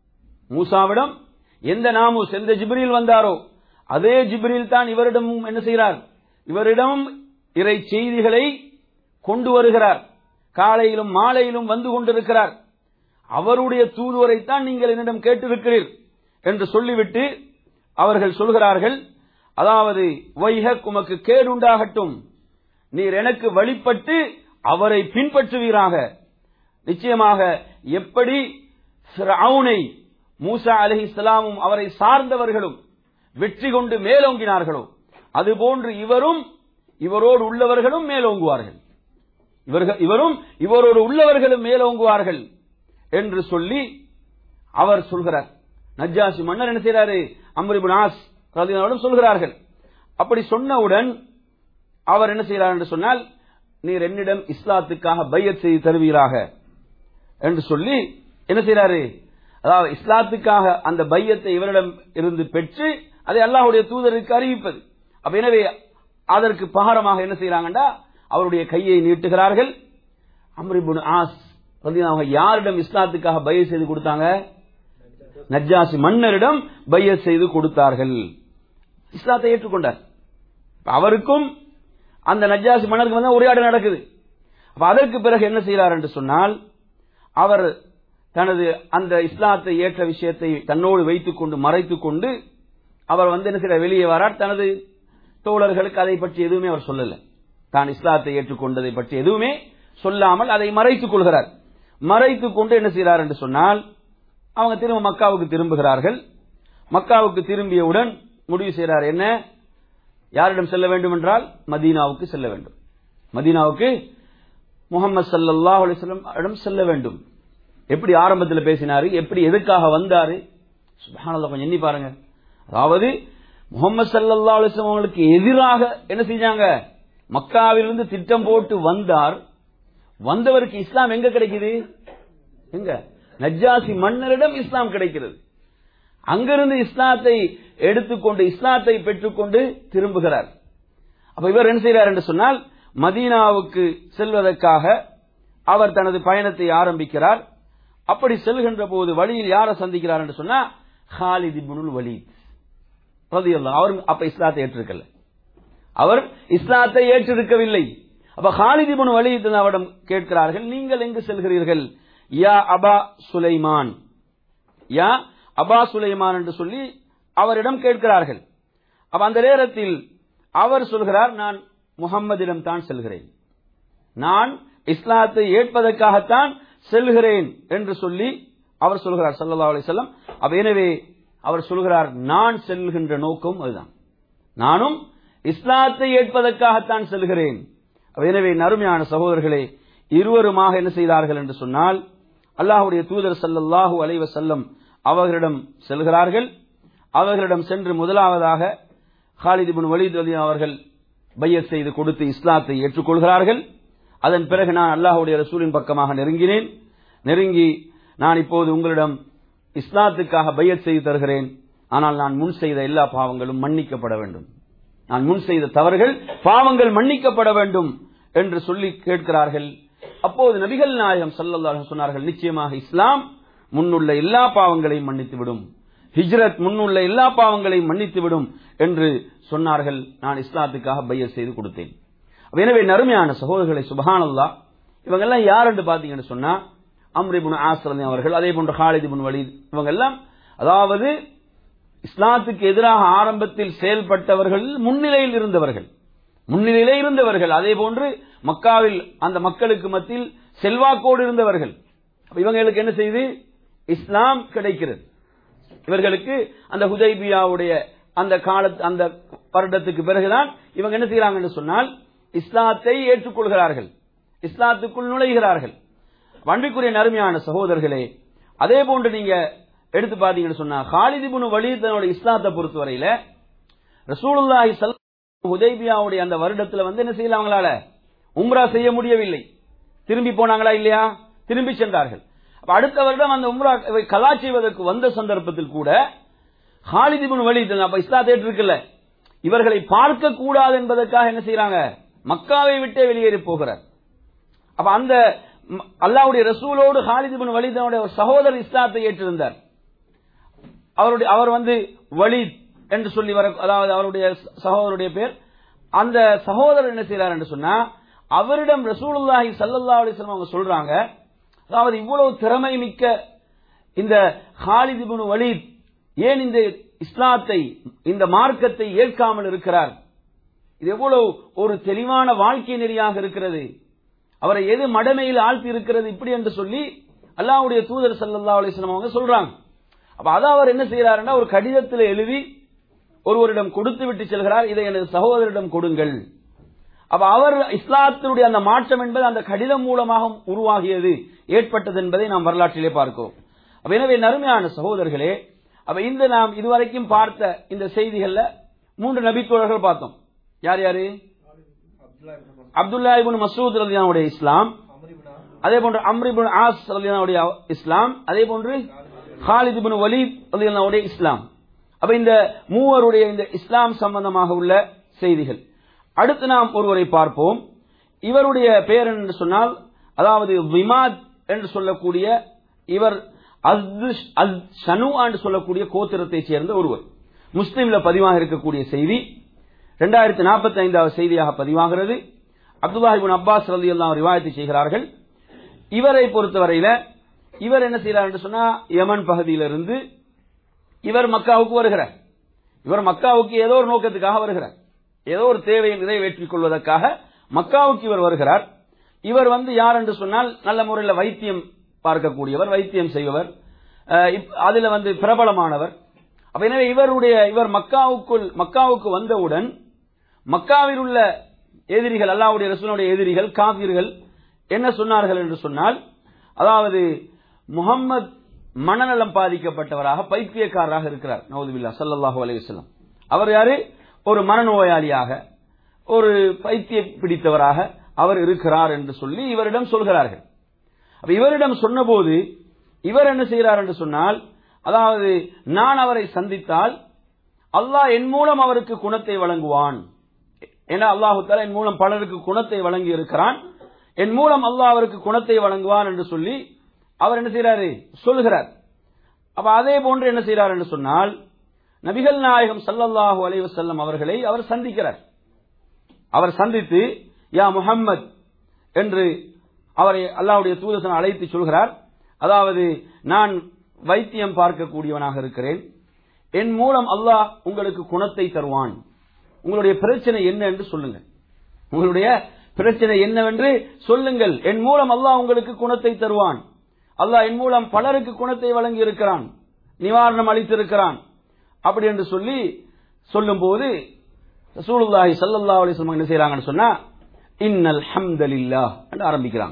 மூசாவிடம் எந்த நாமூஸ் எந்த ஜிப்ரில் வந்தாரோ அதே ஜிப்ரில் தான் இவரிடமும் என்ன செய்கிறார் இவரிடம் இறை செய்திகளை கொண்டு வருகிறார் காலையிலும் மாலையிலும் வந்து கொண்டிருக்கிறார் அவருடைய தூதுவரைத்தான் நீங்கள் என்னிடம் கேட்டிருக்கிறீர் என்று சொல்லிவிட்டு அவர்கள் சொல்கிறார்கள் அதாவது வைஹக் உமக்கு கேடுண்டாகட்டும் நீர் எனக்கு வழிபட்டு அவரை பின்பற்றுவீராக நிச்சயமாக எப்படி ஃபிரௌனை மூசா அலஹி இஸ்லாமும் அவரை சார்ந்தவர்களும் வெற்றி கொண்டு மேலோங்கினார்களோ அதுபோன்று இவரும் இவரோடு உள்ளவர்களும் மேலோங்குவார்கள் இவர்கள் இவரும் இவரோடு உள்ளவர்களும் மேலோங்குவார்கள் என்று சொல்லி அவர் சொல்கிறார் நஜ்ஜாசி மன்னர் என்ன செய்யறாரு அம்ரிபுன் ஆஸ் ரதினாவிடம் சொல்கிறார்கள் அப்படி சொன்னவுடன் அவர் என்ன செய்கிறார் என்று சொன்னால் நீர் என்னிடம் இஸ்லாத்துக்காக பையத் செய்து தருவீராக என்று சொல்லி என்ன செய்யறாரு அதாவது இஸ்லாத்துக்காக அந்த பையத்தை இவரிடம் இருந்து பெற்று அதை அல்லாஹுடைய தூதருக்கு அறிவிப்பது அப்ப எனவே அதற்கு பகாரமாக என்ன செய்யறாங்கடா அவருடைய கையை நீட்டுகிறார்கள் அம்ரிபுன் ஆஸ் அவங்க யாரிடம் இஸ்லாத்துக்காக பைய செய்து கொடுத்தாங்க நஜ்ஜாசி மன்னரிடம் பைய செய்து கொடுத்தார்கள் இஸ்லாத்தை ஏற்றுக்கொண்டார் அவருக்கும் அந்த நஜ்ஜாசி மன்னருக்கு வந்து உரையாடல் நடக்குது அப்ப அதற்கு பிறகு என்ன செய்கிறார் என்று சொன்னால் அவர் தனது அந்த இஸ்லாத்தை ஏற்ற விஷயத்தை தன்னோடு வைத்துக் கொண்டு மறைத்துக் கொண்டு அவர் வந்து என்ன செய்ய வெளியே வரார் தனது தோழர்களுக்கு அதை பற்றி எதுவுமே அவர் சொல்லல தான் இஸ்லாத்தை ஏற்றுக்கொண்டதை பற்றி எதுவுமே சொல்லாமல் அதை மறைத்துக் கொள்கிறார் மறைத்து கொண்டு என்ன செய்கிறார் என்று சொன்னால் அவங்க திரும்ப மக்காவுக்கு திரும்புகிறார்கள் மக்காவுக்கு திரும்பியவுடன் முடிவு செய்கிறார் என்ன யாரிடம் செல்ல வேண்டும் என்றால் மதீனாவுக்கு செல்ல வேண்டும் மதீனாவுக்கு முகமது சல்லல்லாஹு அலைஹி வஸல்லம் இடம் செல்ல வேண்டும் எப்படி ஆரம்பத்தில் பேசினாரு எப்படி எதுக்காக வந்தாரு சுபஹானல்லாஹ் கொஞ்சம் எண்ணி பாருங்க அதாவது முகமது சல்லல்லாஹு அலைஹி வஸல்லம் அவங்களுக்கு எதிராக என்ன செஞ்சாங்க மக்காவிலிருந்து திட்டம் போட்டு வந்தார் வந்தவருக்கு இஸ்லாம் எங்க கிடைக்குது எங்க நஜ்ஜாசி மன்னரிடம் இஸ்லாம் கிடைக்கிறது அங்கிருந்து இஸ்லாத்தை எடுத்துக்கொண்டு இஸ்லாத்தை பெற்றுக்கொண்டு திரும்புகிறார் அப்ப இவர் என்ன செய்கிறார் என்று சொன்னால் மதீனாவுக்கு செல்வதற்காக அவர் தனது பயணத்தை ஆரம்பிக்கிறார் அப்படி செல்கின்ற போது வழியில் யாரை சந்திக்கிறார் என்று சொன்னா ஹாலித் இப்னுல் வலீத் ரலியல்லாஹு அவர் அப்ப இஸ்லாத்தை ஏற்றிருக்கல அவர் இஸ்லாத்தை ஏற்றிருக்கவில்லை அப்ப ஹாலித் இப்னு வலீத் அவரிடம் கேட்கிறார்கள் நீங்கள் எங்கு செல்கிறீர்கள் யா அபா சுலைமான் யா அபா சுலைமான் என்று சொல்லி அவரிடம் கேட்கிறார்கள் அப்ப அந்த நேரத்தில் அவர் சொல்கிறார் நான் முகம்மதிடம் தான் செல்கிறேன் நான் இஸ்லாத்தை ஏற்பதற்காகத்தான் செல்கிறேன் என்று சொல்லி அவர் சொல்கிறார் சல்லா அலிசல்லம் அப்ப எனவே அவர் சொல்கிறார் நான் செல்கின்ற நோக்கம் அதுதான் நானும் இஸ்லாத்தை ஏற்பதற்காகத்தான் செல்கிறேன் அப்ப எனவே நறுமையான சகோதரர்களே இருவருமாக என்ன செய்தார்கள் என்று சொன்னால் அல்லாஹுடைய தூதர் சல்லல்லாஹு அலைவ செல்லம் அவர்களிடம் செல்கிறார்கள் அவர்களிடம் சென்று முதலாவதாக ஹாலித் பின் வலீத் அலி அவர்கள் பையத் செய்து கொடுத்து இஸ்லாத்தை ஏற்றுக்கொள்கிறார்கள் அதன் பிறகு நான் அல்லாஹுடைய ரசூலின் பக்கமாக நெருங்கினேன் நெருங்கி நான் இப்போது உங்களிடம் இஸ்லாத்துக்காக பையத் செய்து தருகிறேன் ஆனால் நான் முன் செய்த எல்லா பாவங்களும் மன்னிக்கப்பட வேண்டும் நான் முன் செய்த தவறுகள் பாவங்கள் மன்னிக்கப்பட வேண்டும் என்று சொல்லி கேட்கிறார்கள் அப்போது நபிகள் நாயகம் சல்லல்லாஹு சொன்னார்கள் நிச்சயமாக இஸ்லாம் முன்னுள்ள எல்லா பாவங்களையும் மன்னித்துவிடும் ஹிஜ்ரத் முன்னுள்ள எல்லா பாவங்களையும் மன்னித்துவிடும் என்று சொன்னார்கள் நான் இஸ்லாத்துக்காக பையத் செய்து கொடுத்தேன் எனவே நறுமையான சகோதரர்களை சுபஹானல்லா இவங்கெல்லாம் யார் என்று பாத்தீங்கன்னு சொன்னா அம்ரிபுன் ஆசிரதி அவர்கள் அதே போன்ற ஹாலிதிபுன் வலீத் இவங்க எல்லாம் அதாவது இஸ்லாத்துக்கு எதிராக ஆரம்பத்தில் செயல்பட்டவர்கள் முன்னிலையில் இருந்தவர்கள் முன்னிலையிலே இருந்தவர்கள் அதே போன்று மக்காவில் அந்த மக்களுக்கு மத்தியில் செல்வாக்கோடு இருந்தவர்கள் இவங்களுக்கு என்ன செய்து இஸ்லாம் கிடைக்கிறது இவர்களுக்கு அந்த ஹுதைபியாவுடைய அந்த கால அந்த வருடத்துக்கு பிறகுதான் இவங்க என்ன செய்யறாங்கன்னு சொன்னால் இஸ்லாத்தை ஏற்றுக்கொள்கிறார்கள் இஸ்லாத்துக்குள் நுழைகிறார்கள் வண்டிக்குரிய நறுமையான சகோதரர்களே அதே போன்று நீங்க எடுத்து பாத்தீங்கன்னு சொன்னா ஹாலிதிபுனு வலி தன்னோட இஸ்லாத்தை பொறுத்தவரையில ரசூலுல்லாஹி சல் ஹுதைபியாவுடைய அந்த வருடத்துல வந்து என்ன செய்யல அவங்களால உம்ரா செய்ய முடியவில்லை திரும்பி போனாங்களா இல்லையா திரும்பி சென்றார்கள் அப்ப அடுத்த வருடம் அந்த உம்ரா கலா செய்வதற்கு வந்த சந்தர்ப்பத்தில் கூட ஹாலிதிபுன் வலி அப்ப இஸ்லாத்தை ஏற்றிருக்கல இவர்களை பார்க்க கூடாது என்பதற்காக என்ன செய்யறாங்க மக்காவை விட்டே வெளியேறி போகிறார் அப்ப அந்த அல்லாவுடைய ரசூலோடு ஹாலிதிபின் வலிதனுடைய ஒரு சகோதரர் இஸ்லாத்தை ஏற்றிருந்தார் அவருடைய அவர் வந்து வலித் என்று சொல்லி வர அதாவது அவருடைய சகோதரருடைய பேர் அந்த சகோதரர் என்ன செய்யறார் என்று சொன்னா அவரிடம் ரசூலுல்லாஹி சல்லல்லா அலிஸ்லாம் அவங்க சொல்றாங்க அதாவது இவ்வளவு திறமை மிக்க இந்த ஹாலிதிபின் வலித் ஏன் இந்த இஸ்லாத்தை இந்த மார்க்கத்தை ஏற்காமல் இருக்கிறார் இது எவ்வளவு ஒரு தெளிவான வாழ்க்கை நெறியாக இருக்கிறது அவரை எது மடமையில் ஆழ்த்தி இருக்கிறது இப்படி என்று சொல்லி அல்லாவுடைய தூதர் சல்லா அலிஸ்லாம் அவங்க சொல்றாங்க அப்ப அதை அவர் என்ன செய்யறாருன்னா ஒரு கடிதத்தில் எழுதி ஒருவரிடம் கொடுத்து விட்டு செல்கிறார் இதை எனது சகோதரிடம் கொடுங்கள் அப்ப அவர் இஸ்லாத்தினுடைய அந்த மாற்றம் என்பது அந்த கடிதம் மூலமாக உருவாகியது ஏற்பட்டது என்பதை நாம் வரலாற்றிலே பார்க்கிறோம் அப்ப எனவே நறுமையான சகோதரர்களே அப்ப இந்த நாம் இதுவரைக்கும் பார்த்த இந்த செய்திகள்ல மூன்று நபித்தோழர்கள் பார்த்தோம் யார் யாரு அப்துல்லா இபுன் மசூத் ரலியானுடைய இஸ்லாம் அதே போன்று அம்ரிபுன் ஆஸ் ரலியானுடைய இஸ்லாம் அதே போன்று ஹாலித் இபுன் வலீத் ரலியானுடைய இஸ்லாம் அப்ப இந்த மூவருடைய இந்த இஸ்லாம் சம்பந்தமாக உள்ள செய்திகள் அடுத்து நாம் ஒருவரை பார்ப்போம் இவருடைய பெயர் என்று சொன்னால் அதாவது விமாத் என்று சொல்லக்கூடிய இவர் ஷனு என்று சொல்லக்கூடிய கோத்திரத்தை சேர்ந்த ஒருவர் முஸ்லீம்ல பதிவாக இருக்கக்கூடிய செய்தி இரண்டாயிரத்தி நாற்பத்தி ஐந்தாவது செய்தியாக பதிவாகிறது அப்துல்லாஹிபின் அப்பாஸ் ரலி எல்லாம் ரிவாயத்தை செய்கிறார்கள் இவரை பொறுத்தவரையில இவர் என்ன செய்யறார் என்று சொன்னா யமன் பகுதியிலிருந்து இவர் மக்காவுக்கு வருகிறார் இவர் மக்காவுக்கு ஏதோ ஒரு நோக்கத்துக்காக வருகிறார் ஏதோ ஒரு தேவையை நிறைவேற்றிக் கொள்வதற்காக மக்காவுக்கு இவர் வருகிறார் இவர் வந்து யார் என்று சொன்னால் நல்ல முறையில் வைத்தியம் பார்க்கக்கூடியவர் வைத்தியம் செய்பவர் அஹ், இப்- அதுல வந்து பிரபலமானவர் அப்ப எனவே இவருடைய இவர் மக்காவுக்குள் மக்காவுக்கு வந்தவுடன் மக்காவில் உள்ள எதிரிகள் அல்லாஹ்வுடைய ரசூலுடைய எதிரிகள் காபிர்கள் என்ன சொன்னார்கள் என்று சொன்னால் அதாவது முகம்மது மனநலம் பாதிக்கப்பட்டவராக பைத்தியக்காரராக இருக்கிறார் நவதுபில்லா ஸல்லல்லாஹு அலைஹி வஸல்லம் அவர் யாரு ஒரு மனநோயாளியாக ஒரு பைத்திய பிடித்தவராக அவர் இருக்கிறார் என்று சொல்லி இவரிடம் சொல்கிறார்கள் அப்ப இவரிடம் சொன்னபோது இவர் என்ன செய்கிறார் என்று சொன்னால் அதாவது நான் அவரை சந்தித்தால் அல்லாஹ் என் மூலம் அவருக்கு குணத்தை வழங்குவான் ஏன்னா அல்லாஹு தஆலா என் மூலம் பலருக்கு குணத்தை வழங்கி இருக்கிறான் என் மூலம் அல்லாஹ் அவருக்கு குணத்தை வழங்குவான் என்று சொல்லி அவர் என்ன செய்யறாரு சொல்லுகிறார் அப்ப அதே போன்று என்ன செய்கிறார் என்று சொன்னால் நபிகள் நாயகம் ஸல்லல்லாஹு அலைஹி வஸல்லம் அவர்களை அவர் சந்திக்கிறார் அவர் சந்தித்து யா முஹம்மத் என்று அவரை அல்லாஹ்வுடைய தூதசன் அழைத்து சொல்கிறார் அதாவது நான் வைத்தியம் பார்க்கக்கூடியவனாக இருக்கிறேன் என் மூலம் அல்லாஹ் உங்களுக்கு குணத்தை தருவான் உங்களுடைய பிரச்சனை என்ன என்று சொல்லுங்கள் உங்களுடைய பிரச்சனை என்னவென்று சொல்லுங்கள் என் மூலம் அல்லாஹ் உங்களுக்கு குணத்தை தருவான் அல்லாஹ் என் மூலம் பலருக்கு குணத்தை வழங்கி இருக்கிறான் நிவாரணம் அளித்திருக்கிறான் அப்படி என்று சொல்லி சொல்லும்போது ரசூலுல்லாஹி ஸல்லல்லாஹு அலைஹி வஸல்லம் என்ன செய்றாங்கன்னு சொன்னா இன்னல் ஹம்தலில்லாஹ் என்று ஆரம்பிக்கிறாங்க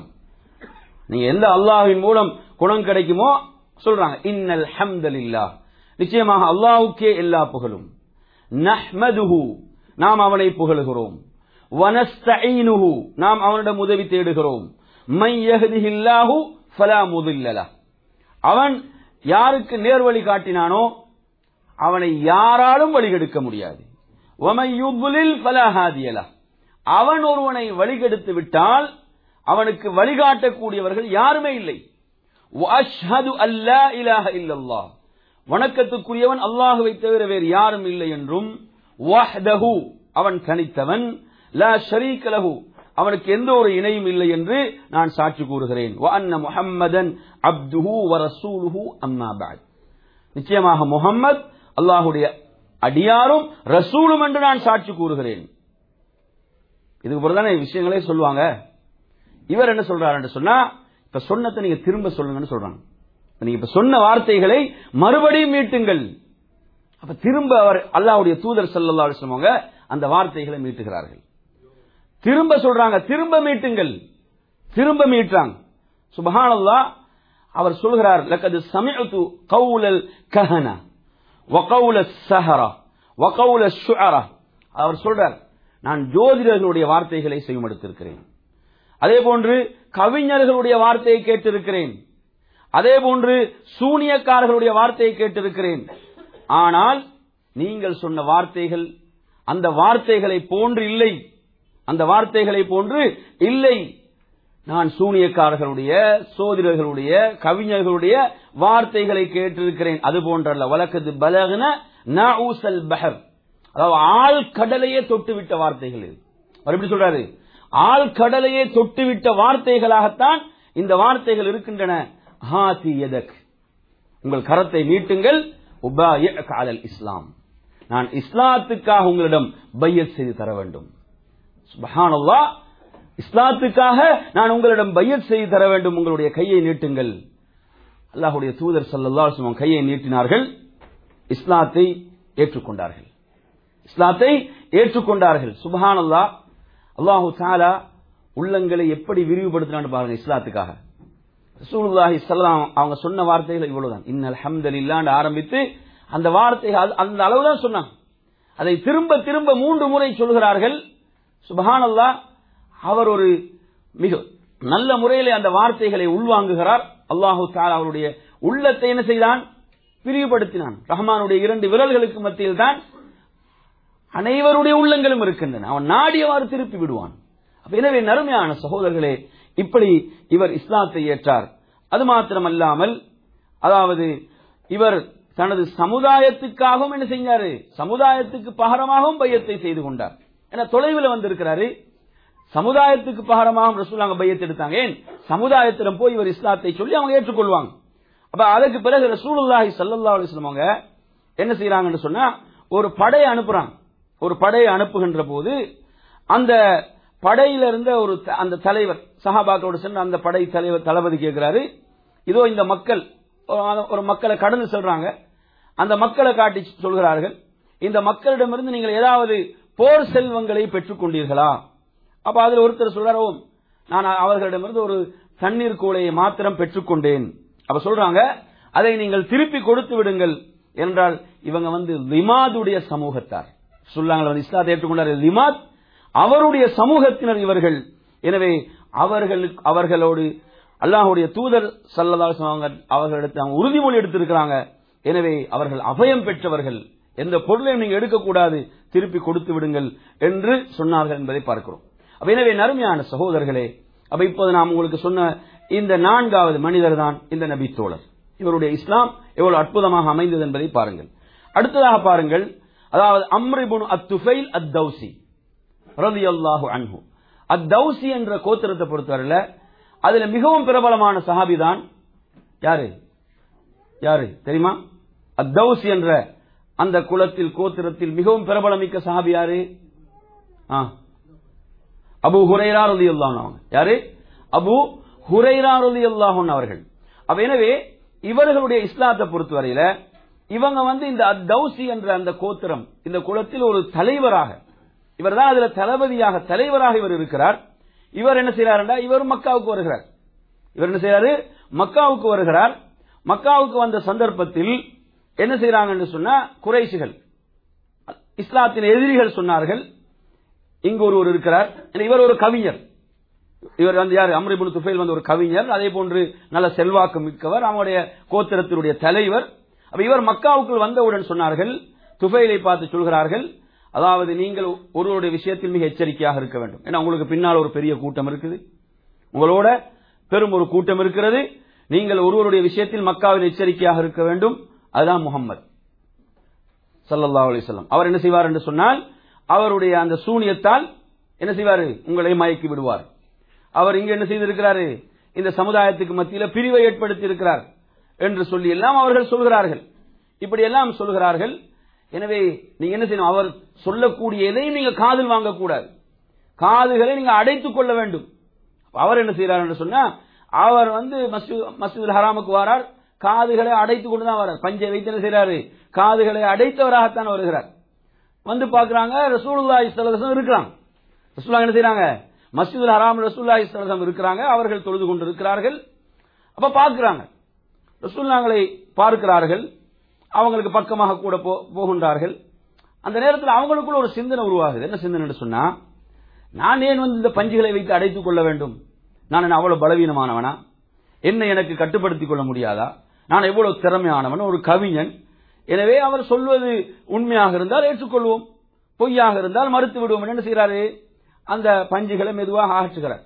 நீங்க எந்த அல்லாஹ்வின் மூலம் குணம் கிடைக்குமோ சொல்றாங்க இன்னல் ஹம்தலில்லாஹ் நிச்சயமாக அல்லாஹ்வுக்கே எல்லா புகழும் நஹ்மதுஹு நாம் அவனை புகழுகிறோம் வனஸ்தஈனுஹு நாம் அவனிடம் உதவி தேடுகிறோம் மை யஹ்திஹில்லாஹு ஃபலா முதில்ல அவன் யாருக்கு நேர்வழி காட்டினானோ அவனை யாராலும் வழிகெடுக்க முடியாது وَمَن يُضْلِلْ فَلَا هَادِيَ لَهُ. அவன் ஒருவனை வழிகெடுத்து விட்டால் அவனுக்கு வழிகாட்டக்கூடியவர்கள் யாருமே இல்லை وَأَشْهَدُ أَن لَّا إِلَٰهَ إِلَّا اللَّهُ. வணக்கத்துக்குரியவன் அல்லாஹுவை தவிர வேறு யாரும் இல்லை என்றும் வஹ்தஹு அவன் தனித்தவன் லா ஷரீக லஹு அவனுக்கு எந்த ஒரு இணையும் இல்லை என்று நான் சாட்சி கூறுகிறேன் وَأَنَّ مُحَمَّدًا عَبْدُهُ وَرَسُولُهُ أَمَّا بَعْدُ நிச்சயமாக முகம்மது அல்லாஹுடைய அடியாரும் ரசூலும் என்று நான் சாட்சி கூறுகிறேன் இதுக்கு பிறகுதானே விஷயங்களே சொல்லுவாங்க இவர் என்ன சொல்றாரு என்று சொன்னா இப்ப சொன்னதை நீங்க திரும்ப சொல்லுங்கன்னு சொல்றாங்க இப்ப நீங்க இப்ப சொன்ன வார்த்தைகளை மறுபடியும் மீட்டுங்கள் அப்ப திரும்ப அவர் அல்லாஹ்வுடைய தூதர் ஸல்லல்லாஹு அலைஹி வஸல்லம் அவங்க அந்த வார்த்தைகளை மீட்டுகிறார்கள் திரும்ப சொல்றாங்க திரும்ப மீட்டுங்கள் திரும்ப மீட்டாங்க சுபஹானல்லாஹ் அவர் சொல்கிறார் லக்கது சமிஅத்து கௌலல் கஹன வகௌல சஹர வகௌல ஷுஅரா அவர் சொல்றார் நான் ஜோதிடர்களுடைய வார்த்தைகளை செய்யமெடுத்திருக்கிறேன் அதே போன்று கவிஞர்களுடைய வார்த்தையை கேட்டிருக்கிறேன் அதே போன்று சூனியக்காரர்களுடைய வார்த்தையை கேட்டிருக்கிறேன் ஆனால் நீங்கள் சொன்ன வார்த்தைகள் அந்த வார்த்தைகளை போன்று இல்லை அந்த வார்த்தைகளை போன்று இல்லை நான் சூனியக்காரர்களுடைய சோதிடர்களுடைய கவிஞர்களுடைய வார்த்தைகளை கேட்டிருக்கிறேன் அது போன்றல்ல வழக்கது பலகன நஊசல் பஹர் அதாவது ஆள் கடலையே தொட்டுவிட்ட வார்த்தைகள் இது அவர் எப்படி சொல்றாரு ஆள் கடலையே தொட்டுவிட்ட வார்த்தைகளாகத்தான் இந்த வார்த்தைகள் இருக்கின்றன ஹாதி எதக் உங்கள் கரத்தை நீட்டுங்கள் உபாயிஅக அலல் இஸ்லாம் நான் இஸ்லாத்துக்காக உங்களிடம் பையத் செய்து தர வேண்டும் சுபஹானல்லாஹ் இஸ்லாத்துக்காக நான் உங்களிடம் பையத் செய்து தர வேண்டும் உங்களுடைய கையை நீட்டுங்கள் அல்லாஹுடைய தூதர் ஸல்லல்லாஹு அலைஹி வஸல்லம் கையை நீட்டினார்கள் இஸ்லாத்தை ஏற்றுக்கொண்டார்கள் இஸ்லாத்தை ஏற்றுக்கொண்டார்கள் சுபஹானல்லாஹ் அல்லாஹு தஆலா உள்ளங்களை எப்படி விரிவுபடுத்தினான்னு பாருங்க இஸ்லாத்துக்காக ரசூலுல்லாஹி ஸல்லல்லாஹு அவங்க சொன்ன வார்த்தைகள் இவ்வளவுதான் இன்னல் ஹம்தலில்லாஹ்னு ஆரம்பித்து அந்த வார்த்தைகள் அது- அந்த அளவுதான் சொன்னாங்க அதை திரும்ப திரும்ப மூன்று முறை சொல்கிறார்கள் சுபஹானல்லாஹ் அவர் ஒரு மிக நல்ல முறையிலே அந்த வார்த்தைகளை உள்வாங்குகிறார் அல்லாஹு தஆலா அவருடைய உள்ளத்தை என்ன செய்தான் விரிவுபடுத்தினான் ரஹ்மானுடைய இரண்டு விரல்களுக்கு மத்தியில் தான் அனைவருடைய உள்ளங்களும் இருக்கின்றன அவன் நாடியவாறு திருப்பி விடுவான் அப்ப எனவே நறுமையான சகோதரர்களே இப்படி இவர் இஸ்லாத்தை ஏற்றார் அது மாத்திரமல்லாமல் அதாவது இவர் தனது சமுதாயத்துக்காகவும் என்ன செஞ்சாரு சமுதாயத்துக்கு பகரமாகவும் பையத்தை செய்து கொண்டார் ஏன்னா தொலைவில் வந்திருக்கிறாரு சமுதாயத்துக்கு பகரமாகவும் ரசூலாங்க பையத்தை எடுத்தாங்க ஏன் சமுதாயத்திடம் போய் இவர் இஸ்லாத்தை சொல்லி அவங்க ஏற்றுக்கொள்வாங்க அப்ப அதுக்கு பிறகு ரசூலுல்லாஹி ஸல்லல்லாஹு அலைஹி வஸல்லம் அவங்க என்ன செய்யறாங்கன்னு சொன்னா ஒரு படையை அனுப்புறாங்க ஒரு படையை அனுப்புகின்ற போது அந்த படையில இருந்த ஒரு த- அந்த தலைவர் சஹாபாக்களோடு சென்று அந்த படை தலைவர் தளபதி கேட்கிறாரு இதோ இந்த மக்கள் ஒரு- ஒரு மக்களை கடந்து செல்றாங்க அந்த மக்களை காட்டி சொல்கிறார்கள் இந்த மக்களிடமிருந்து நீங்கள் ஏதாவது போர் செல்வங்களை பெற்றுக் கொண்டீர்களா அப்ப அதுல ஒருத்தர் சொல்றாரு "ஓ, நான் அவர்களிடமிருந்து ஒரு தண்ணீர் கூலையை மாத்திரம் பெற்றுக்கொண்டேன் அப்ப சொல்றாங்க அதை நீங்கள் திருப்பி கொடுத்து விடுங்கள் என்றால் இவங்க வந்து லிமாதுடைய சமூகத்தார் சொல்லாங்க வந்து இஸ்லாத்தை ஏற்றுக்கொண்டார் லிமாத் அவருடைய சமூகத்தினர் இவர்கள் எனவே அவர்களுக்கு அவர்களோடு அல்லாஹ்வுடைய தூதர் சல்லல்லாஹு அலைஹி வஸல்லம் அவர்களிடத்தில் அவங்க உறுதிமொழி எடுத்திருக்கிறாங்க எனவே அவர்கள் அபயம் பெற்றவர்கள் எந்த பொருளையும் நீங்க எடுக்கக்கூடாது திருப்பி கொடுத்து விடுங்கள் என்று சொன்னார்கள் என்பதை பார்க்கிறோம் அப்ப எனவே நறுமையான சகோதரர்களே அப்ப இப்போது நாம் உங்களுக்கு சொன்ன இந்த நான்காவது மனிதர் தான் இந்த நபி தோழர் இவருடைய இஸ்லாம் எவ்வளவு அற்புதமாக அமைந்தது என்பதை பாருங்கள் அடுத்ததாக பாருங்கள் அதாவது அம்ரிபுன் அத்துஃபைல் அத் தௌசி ரலியல்லாஹு அன்ஹு அத்தௌசி என்ற கோத்திரத்தை பொறுத்தவரையில அதுல மிகவும் பிரபலமான சஹாபி தான் யாரு யாரு தெரியுமா அத்தௌசி என்ற அந்த குலத்தில் கோத்திரத்தில் மிகவும் பிரபலமிக்க சஹாபி யாரு ஆ. அபு ஹுரைரா ரலியல்லாஹு அவங்க யாரு அபு ஹுரைரா ரலியல்லாஹு அவர்கள் அப்ப எனவே இவர்களுடைய இஸ்லாத்தை பொறுத்தவரையில இவங்க வந்து இந்த அத்தௌசி என்ற அந்த கோத்திரம் இந்த குலத்தில் ஒரு தலைவராக இவர் தான் அதுல தளபதியாக தலைவராக இவர் இருக்கிறார் இவர் என்ன செய்யறாருண்டா இவர் மக்காவுக்கு வருகிறார் இவர் என்ன செய்யறாரு மக்காவுக்கு வருகிறார் மக்காவுக்கு வந்த சந்தர்ப்பத்தில் என்ன செய்யறாங்கன்னு சொன்னா குறைசிகள் இஸ்லாத்தின் எதிரிகள் சொன்னார்கள் இங்கு ஒருவர் இருக்கிறார் இவர் ஒரு கவிஞர் இவர் வந்து யார் அம்ரிபுல் துஃபைல் வந்து ஒரு கவிஞர் அதே போன்று நல்ல செல்வாக்கு மிக்கவர் அவருடைய கோத்திரத்தினுடைய தலைவர் அப்ப இவர் மக்காவுக்குள் வந்தவுடன் சொன்னார்கள் துஃபைலை பார்த்து சொல்கிறார்கள் அதாவது நீங்கள் ஒருவருடைய விஷயத்தில் மிக எச்சரிக்கையாக இருக்க வேண்டும் ஏன்னா உங்களுக்கு பின்னால் ஒரு பெரிய கூட்டம் இருக்குது உங்களோட பெரும் ஒரு கூட்டம் இருக்கிறது நீங்கள் ஒருவருடைய விஷயத்தில் மக்காவில் எச்சரிக்கையாக இருக்க வேண்டும் அதுதான் முகம்மது ஸல்லல்லாஹு அலைஹி வஸல்லம் அவர் என்ன செய்வார் என்று சொன்னால் அவருடைய அந்த சூனியத்தால் என்ன செய்வார் உங்களை மயக்கி விடுவார் அவர் இங்க என்ன செய்திருக்கிறாரு இந்த சமுதாயத்துக்கு மத்தியில் பிரிவை ஏற்படுத்தி இருக்கிறார் என்று சொல்லி எல்லாம் அவர்கள் சொல்கிறார்கள் இப்படி எல்லாம் சொல்கிறார்கள் எனவே நீங்க என்ன செய்யணும் அவர் சொல்லக்கூடிய எதையும் நீங்க காதில் வாங்கக்கூடாது காதுகளை நீங்க அடைத்துக் கொள்ள வேண்டும் அவர் என்ன செய்யறார் என்று சொன்னா அவர் வந்து மஸ்ஜித் ஹராமுக்கு வரார் காதுகளை அடைத்துக் கொண்டு தான் வரார் பஞ்சை வைத்து என்ன செய்யறாரு காதுகளை அடைத்தவராகத்தான் வருகிறார் வந்து பாக்குறாங்க ரசூலுல்லாஹி ஸல்லல்லாஹு இருக்கிறாங்க ரசூலுல்லாஹ் என்ன செய்றாங்க மஸ்ஜிதுல் ஹராம் ரசூலுல்லாஹி ஸல்லல்லாஹு இருக்கிறாங்க அவர்கள் தொழுது கொண்டு இருக்கிறார்கள் அப்ப பார்க்கிறாங்க ரசூலுல்லாஹ்களை பார்க்கிறார்கள் அவங்களுக்கு பக்கமாக கூட போ- போகின்றார்கள் அந்த நேரத்தில் அவங்களுக்குள்ள ஒரு சிந்தனை உருவாகுது என்ன சிந்தனை சொன்னா நான் ஏன் வந்து இந்த பஞ்சுகளை வைத்து அடைத்துக் கொள்ள வேண்டும் நான் என்ன அவ்வளவு பலவீனமானவனா என்னை எனக்கு கட்டுப்படுத்திக் கொள்ள முடியாதா நான் எவ்வளவு திறமையானவன் ஒரு கவிஞன் எனவே அவர் சொல்வது உண்மையாக இருந்தால் ஏற்றுக்கொள்வோம் பொய்யாக இருந்தால் மறுத்து விடுவோம் என்ன செய்கிறாரு அந்த பஞ்சுகளை மெதுவாக அகற்றுகிறார்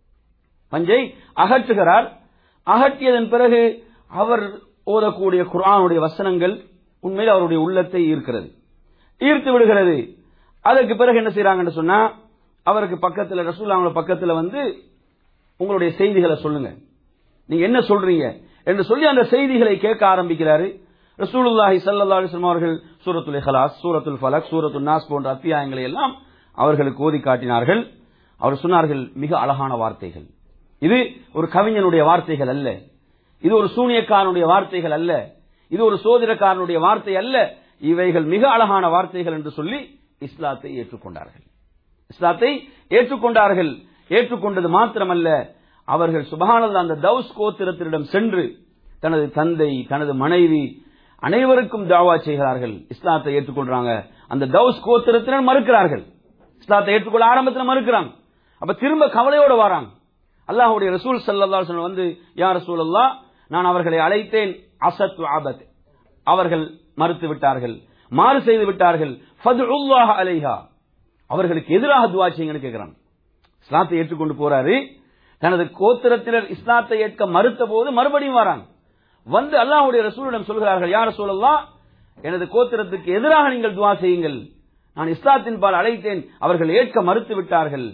பஞ்சை அகற்றுகிறார் அகற்றியதன் பிறகு அவர் ஓதக்கூடிய குர்ஆனுடைய வசனங்கள் உண்மையில் அவருடைய உள்ளத்தை ஈர்க்கிறது ஈர்த்து விடுகிறது அதற்கு பிறகு என்ன செய்யறாங்கன்னு சொன்னா அவருக்கு பக்கத்துல ரசூல் பக்கத்துல வந்து உங்களுடைய செய்திகளை சொல்லுங்க நீங்க என்ன சொல்றீங்க என்று சொல்லி அந்த செய்திகளை கேட்க ஆரம்பிக்கிறாரு ரசூலுல்லாஹி ஸல்லல்லாஹு அலைஹி வஸல்லம் அவர்கள் சூரத்துல் இஹ்லாஸ் சூரத்துல் ஃபலக் சூரத்துல் நாஸ் போன்ற அத்தியாயங்களை எல்லாம் அவர்களுக்கு ஓதி காட்டினார்கள் அவர் சொன்னார்கள் மிக அழகான வார்த்தைகள் இது ஒரு கவிஞனுடைய வார்த்தைகள் அல்ல இது ஒரு சூனியக்காரனுடைய வார்த்தைகள் அல்ல இது ஒரு சோதிடக்காரனுடைய வார்த்தை அல்ல இவைகள் மிக அழகான வார்த்தைகள் என்று சொல்லி இஸ்லாத்தை ஏற்றுக்கொண்டார்கள் இஸ்லாத்தை ஏற்றுக்கொண்டார்கள் ஏற்றுக்கொண்டது மாத்திரமல்ல அவர்கள் சுபஹானல்லாஹ் அந்த தௌஸ் கோத்திரத்தினிடம் சென்று தனது தந்தை தனது மனைவி அனைவருக்கும் தாவா செய்கிறார்கள் இஸ்லாத்தை ஏற்றுக்கொள்றாங்க அந்த தௌஸ் கோத்திரத்தினர் மறுக்கிறார்கள் இஸ்லாத்தை ஏற்றுக்கொள்ள ஆரம்பத்தில் மறுக்கிறாங்க அப்ப திரும்ப கவலையோட வராங்க அல்லாஹ்வுடைய ரசூல் ஸல்லல்லாஹு அலைஹி வஸல்லம் வந்து யா ரசூலல்லாஹ் நான் அவர்களை அழைத்தேன் அசத் ஆபத் அவர்கள் மறுத்து விட்டார்கள் மாறு செய்து விட்டார்கள் ஃபதுல்லாஹ அலைஹா அவர்களுக்கு எதிராக துவா செய்யுங்கன்னு கேட்கிறாங்க இஸ்லாத்தை ஏற்றுக்கொண்டு போறாரு தனது கோத்திரத்தினர் இஸ்லாத்தை ஏற்க மறுத்த போது மறுபடியும் வராங்க வந்து அல்லாஹ்வுடைய ரசூலிடம் சொல்கிறார்கள் யார் சொல்லலாம் எனது கோத்திரத்துக்கு எதிராக நீங்கள் துவா செய்யுங்கள் நான் இஸ்லாத்தின் பால் அழைத்தேன் அவர்கள் ஏற்க மறுத்து விட்டார்கள்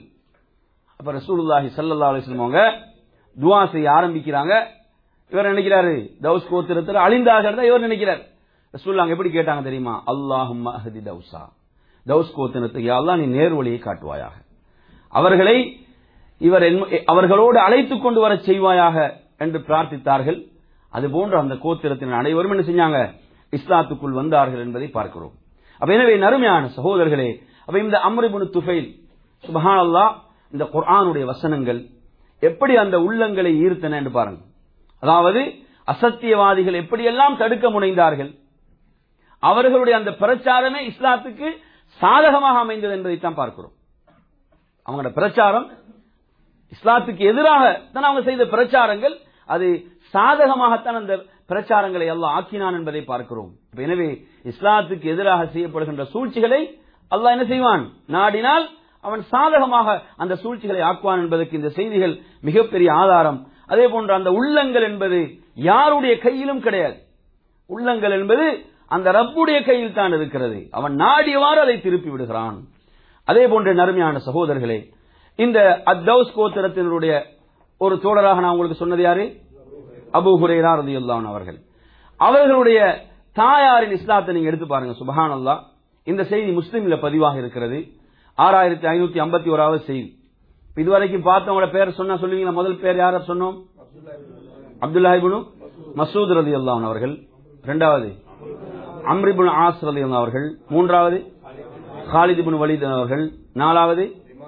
அப்ப ரசூலுல்லாஹி ஸல்லல்லாஹு அலைஹி வஸல்லம் அவங்க துவா செய்ய ஆரம்பிக்கிறாங்க இவர் நினைக்கிறாரு தௌஸ் கோத்திரத்தில் அழிந்தார்கள் இவர் நினைக்கிறார் ரசூலுல்லாஹ் எப்படி கேட்டாங்க தெரியுமா அல்லாஹும் அஹதி தௌசா தௌஸ் கோத்திரத்துக்கு யா அல்லாஹ் நீ நேர்வழியை காட்டுவாயாக அவர்களை இவர் என்- அவர்களோடு அழைத்துக் கொண்டு வர செய்வாயாக என்று பிரார்த்தித்தார்கள் அது போன்ற அந்த கோத்திரத்தினர் அனைவரும் என்ன செஞ்சாங்க இஸ்லாத்துக்குள் வந்தார்கள் என்பதை பார்க்கிறோம் அப்ப எனவே நறுமையான சகோதரர்களே அப்ப இந்த அம்ரிபுனு துஃபைல் சுபஹானல்லா இந்த குர்ஆனுடைய வசனங்கள் எப்படி அந்த உள்ளங்களை ஈர்த்தன என்று பாருங்க அதாவது அசத்தியவாதிகள் எப்படியெல்லாம் தடுக்க முனைந்தார்கள் அவர்களுடைய அந்த பிரச்சாரமே இஸ்லாத்துக்கு சாதகமாக அமைந்தது என்பதைத்தான் பார்க்கிறோம் அவங்களோட பிரச்சாரம் இஸ்லாத்துக்கு எதிராக தான் அவங்க செய்த பிரச்சாரங்கள் அது சாதகமாகத்தான் அந்த பிரச்சாரங்களை எல்லாம் ஆக்கினான் என்பதை பார்க்கிறோம் எனவே இஸ்லாத்துக்கு எதிராக செய்யப்படுகின்ற சூழ்ச்சிகளை அல்லாஹ் என்ன செய்வான் நாடினால் அவன் சாதகமாக அந்த சூழ்ச்சிகளை ஆக்குவான் என்பதற்கு இந்த செய்திகள் மிகப்பெரிய ஆதாரம் அதே போன்று அந்த உள்ளங்கள் என்பது யாருடைய கையிலும் கிடையாது உள்ளங்கள் என்பது அந்த ரப்புடைய கையில் தான் இருக்கிறது அவன் நாடியவாறு அதை திருப்பி விடுகிறான் அதே போன்ற நறுமையான சகோதரர்களே இந்த அத்தௌஸ் கோத்திரத்தினருடைய ஒரு தோழராக நான் உங்களுக்கு சொன்னது யாரு அபு ஹுரேரா ரதியுல்லான் அவர்கள் அவர்களுடைய தாயாரின் இஸ்லாத்தை நீங்க எடுத்து பாருங்க சுபஹான் அல்லா இந்த செய்தி முஸ்லீம்ல பதிவாக இருக்கிறது ஆறாயிரத்தி ஐநூத்தி ஐம்பத்தி ஓராவது செய்தி இதுவரைக்கும் பார்த்தவங்களோட பேர் சொன்னா சொல்லுவீங்களா முதல் பேர் யார சொன்னோம் அப்துல்லாஹிபுனு மசூத் ரதி அல்லான் அவர்கள் இரண்டாவது அம்ரிபுன் ஆஸ் ரதி அவர்கள் மூன்றாவது ஹாலிதிபுன் வலித் அவர்கள் நாலாவது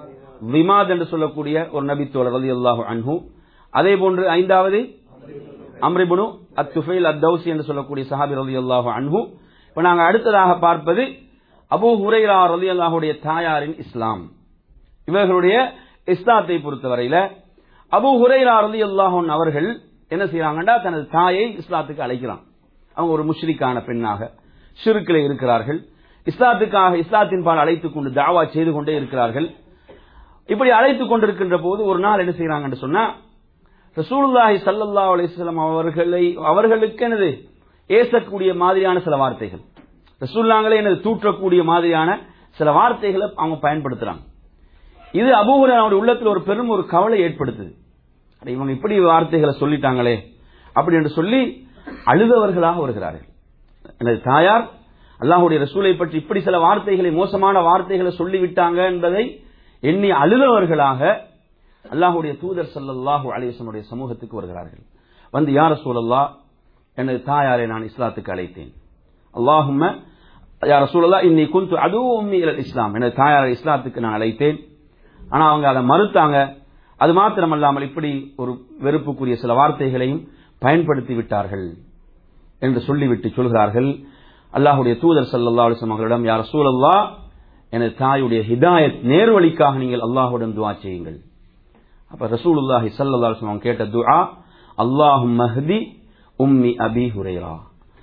விமாத் என்று சொல்லக்கூடிய ஒரு நபித்தோழர் ரதி அல்லாஹு அன்ஹு அதே போன்று ஐந்தாவது அம்ரிபுனு அத் துஃபைல் அத் தௌசி என்று சொல்லக்கூடிய சஹாபி ரதி அல்லாஹு அன்ஹு இப்ப நாங்கள் அடுத்ததாக பார்ப்பது அபு ஹுரைரா ரதி அல்லாஹுடைய தாயாரின் இஸ்லாம் இவர்களுடைய இஸ்லாத்தை பொறுத்தவரையில அபு ஹுரைரா ரதி அல்லாஹன் அவர்கள் என்ன செய்யறாங்கண்டா தனது தாயை இஸ்லாத்துக்கு அழைக்கிறான் அவங்க ஒரு முஷ்ரிக்கான பெண்ணாக சிறுக்கில் இருக்கிறார்கள் இஸ்லாத்துக்காக இஸ்லாத்தின் பால் அழைத்துக் கொண்டு தாவா செய்து கொண்டே இருக்கிறார்கள் இப்படி அழைத்துக் கொண்டிருக்கின்ற போது ஒரு நாள் என்ன செய்யறாங்கன்னு சொன்னா ரசூலுல்லாஹி சல்லல்லா அலிஸ்லாம் அவர்களை அவர்களுக்கு எனது ஏசக்கூடிய மாதிரியான சில வார்த்தைகள் ரசூல்லாங்களே எனது தூற்றக்கூடிய மாதிரியான சில வார்த்தைகளை அவங்க பயன்படுத்துறாங்க இது அபூஹுரனுடைய உள்ளத்தில் ஒரு பெரும் ஒரு கவலை ஏற்படுத்துது இவங்க இப்படி வார்த்தைகளை சொல்லிட்டாங்களே அப்படி என்று சொல்லி அழுதவர்களாக வருகிறார்கள் எனது தாயார் அல்லாஹுடைய ரசூலை பற்றி இப்படி சில வார்த்தைகளை மோசமான வார்த்தைகளை சொல்லிவிட்டாங்க என்பதை எண்ணி அழுதவர்களாக அல்லாஹுடைய தூதர் சல்லாஹூ அலிவசனுடைய சமூகத்துக்கு வருகிறார்கள் வந்து யார சூழல்லா எனது தாயாரை நான் இஸ்லாத்துக்கு அழைத்தேன் அல்லாஹும்ம யார சூழல்லா இன்னி குந்து அதுவும் இஸ்லாம் எனது தாயாரை இஸ்லாத்துக்கு நான் அழைத்தேன் ஆனா அவங்க அதை மறுத்தாங்க அது மாத்திரமல்லாமல் இப்படி ஒரு வெறுப்புக்குரிய சில வார்த்தைகளையும் பயன்படுத்தி விட்டார்கள் என்று சொல்லிவிட்டு சொல்கிறார்கள் அல்லாஹுடைய தூதர் சல்லா அலிஸ்லாம் அவர்களிடம் யார் சூழல்லா எனது தாயுடைய ஹிதாயத் நேர்வழிக்காக நீங்கள் அல்லாஹுடன் துவா செய்யுங்கள் அப்ப ரசூலுல்லாஹி சல்லா அலிஸ்லாம் கேட்ட துஆ அல்லாஹு மஹதி உம்மி அபி ஹுரேரா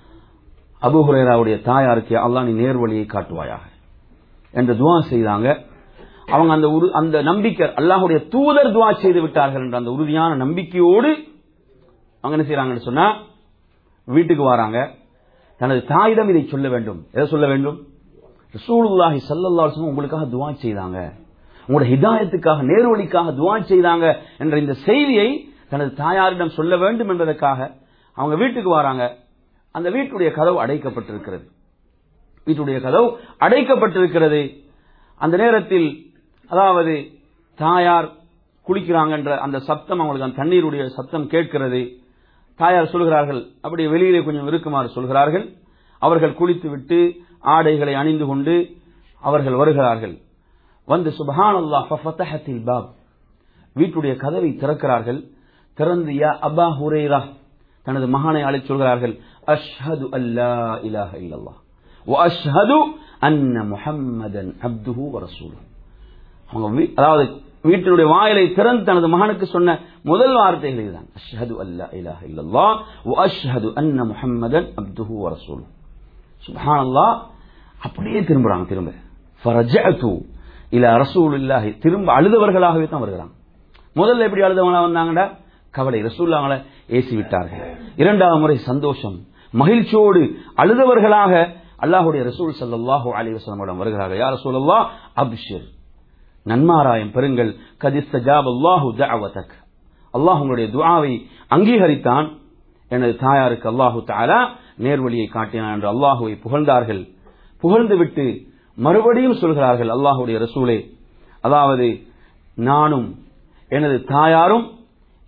அபு ஹுரேராவுடைய தாயாருக்கு அல்லாஹ் நீ நேர்வழியை காட்டுவாயாக என்று துவா செய்தாங்க அவங்க அந்த அந்த நம்பிக்கை அல்லாஹுடைய தூதர் துவா செய்து விட்டார்கள் என்ற அந்த உறுதியான நம்பிக்கையோடு அவங்க என்ன செய்யறாங்கன்னு சொன்னா வீட்டுக்கு வராங்க தனது தாயிடம் இதை சொல்ல வேண்டும் எதை சொல்ல வேண்டும் ரசூலுல்லாஹி சல்லல்லாஹு உங்களுக்காக துவா செய்தாங்க உங்களோட ஹிதாயத்துக்காக நேர்வழிக்காக துவா செய்தாங்க என்ற இந்த செய்தியை தனது தாயாரிடம் சொல்ல வேண்டும் என்பதற்காக அவங்க வீட்டுக்கு வராங்க அந்த வீட்டுடைய கதவு அடைக்கப்பட்டிருக்கிறது வீட்டுடைய கதவு அடைக்கப்பட்டிருக்கிறது அந்த நேரத்தில் அதாவது தாயார் குளிக்கிறாங்கன்ற அந்த சப்தம் அவங்களுக்கு அந்த தண்ணீருடைய சத்தம் கேட்கிறது தாயார் சொல்கிறார்கள் அப்படி வெளியிலே கொஞ்சம் இருக்குமாறு சொல்கிறார்கள் அவர்கள் குளித்து விட்டு ஆடைகளை அணிந்து கொண்டு அவர்கள் வருகிறார்கள் வந்து சுபஹான் அல்லாஹ் பாப் வீட்டுடைய கதவை திறக்கிறார்கள் திறந்து யா அபா ஹுரேரா தனது மகானை அழைத்து சொல்கிறார்கள் அஷ்ஹது அல்லா இலாஹ இல்லல்லாஹ் واشهد ان محمدا عبده ورسوله அவங்க அதாவது வீட்டினுடைய வாயிலை திறந்து தனது மகனுக்கு சொன்ன முதல் வார்த்தைகள் இதுதான் அஷ்ஹது அல்லா இலாஹ இல்லல்லாஹ் வஅஷ்ஹது அன்ன முஹம்மதன் அப்துஹு வரசூல் சுப்ஹானல்லாஹ் அப்படியே திரும்புறாங்க திரும்ப ஃபரஜஅது இலா ரசூலுல்லாஹி திரும்ப அழுதவர்களாகவே தான் வருகிறாங்க முதல்ல எப்படி அழுதவங்களா வந்தாங்கடா கவலை ரசூல்லாங்களை ஏசி விட்டார்கள் இரண்டாவது முறை சந்தோஷம் மகிழ்ச்சியோடு அழுதவர்களாக அல்லாஹுடைய ரசூல் சல்லாஹூ அலி வசலமிடம் வருகிறார்கள் யார் ரசூல் அப்ஷிர் நன்மாராயம் பெறுங்கள் கதிஸ்தஜாப் அல்லாஹு தஅவதக் அல்லாஹ் உங்களுடைய துஆவை அங்கீகரித்தான் எனது தாயாருக்கு அல்லாஹு தாலா நேர்வழியை காட்டினான் என்று அல்லாஹுவை புகழ்ந்தார்கள் புகழ்ந்து விட்டு மறுபடியும் சொல்கிறார்கள் அல்லாஹுடைய ரசூலே அதாவது நானும் எனது தாயாரும்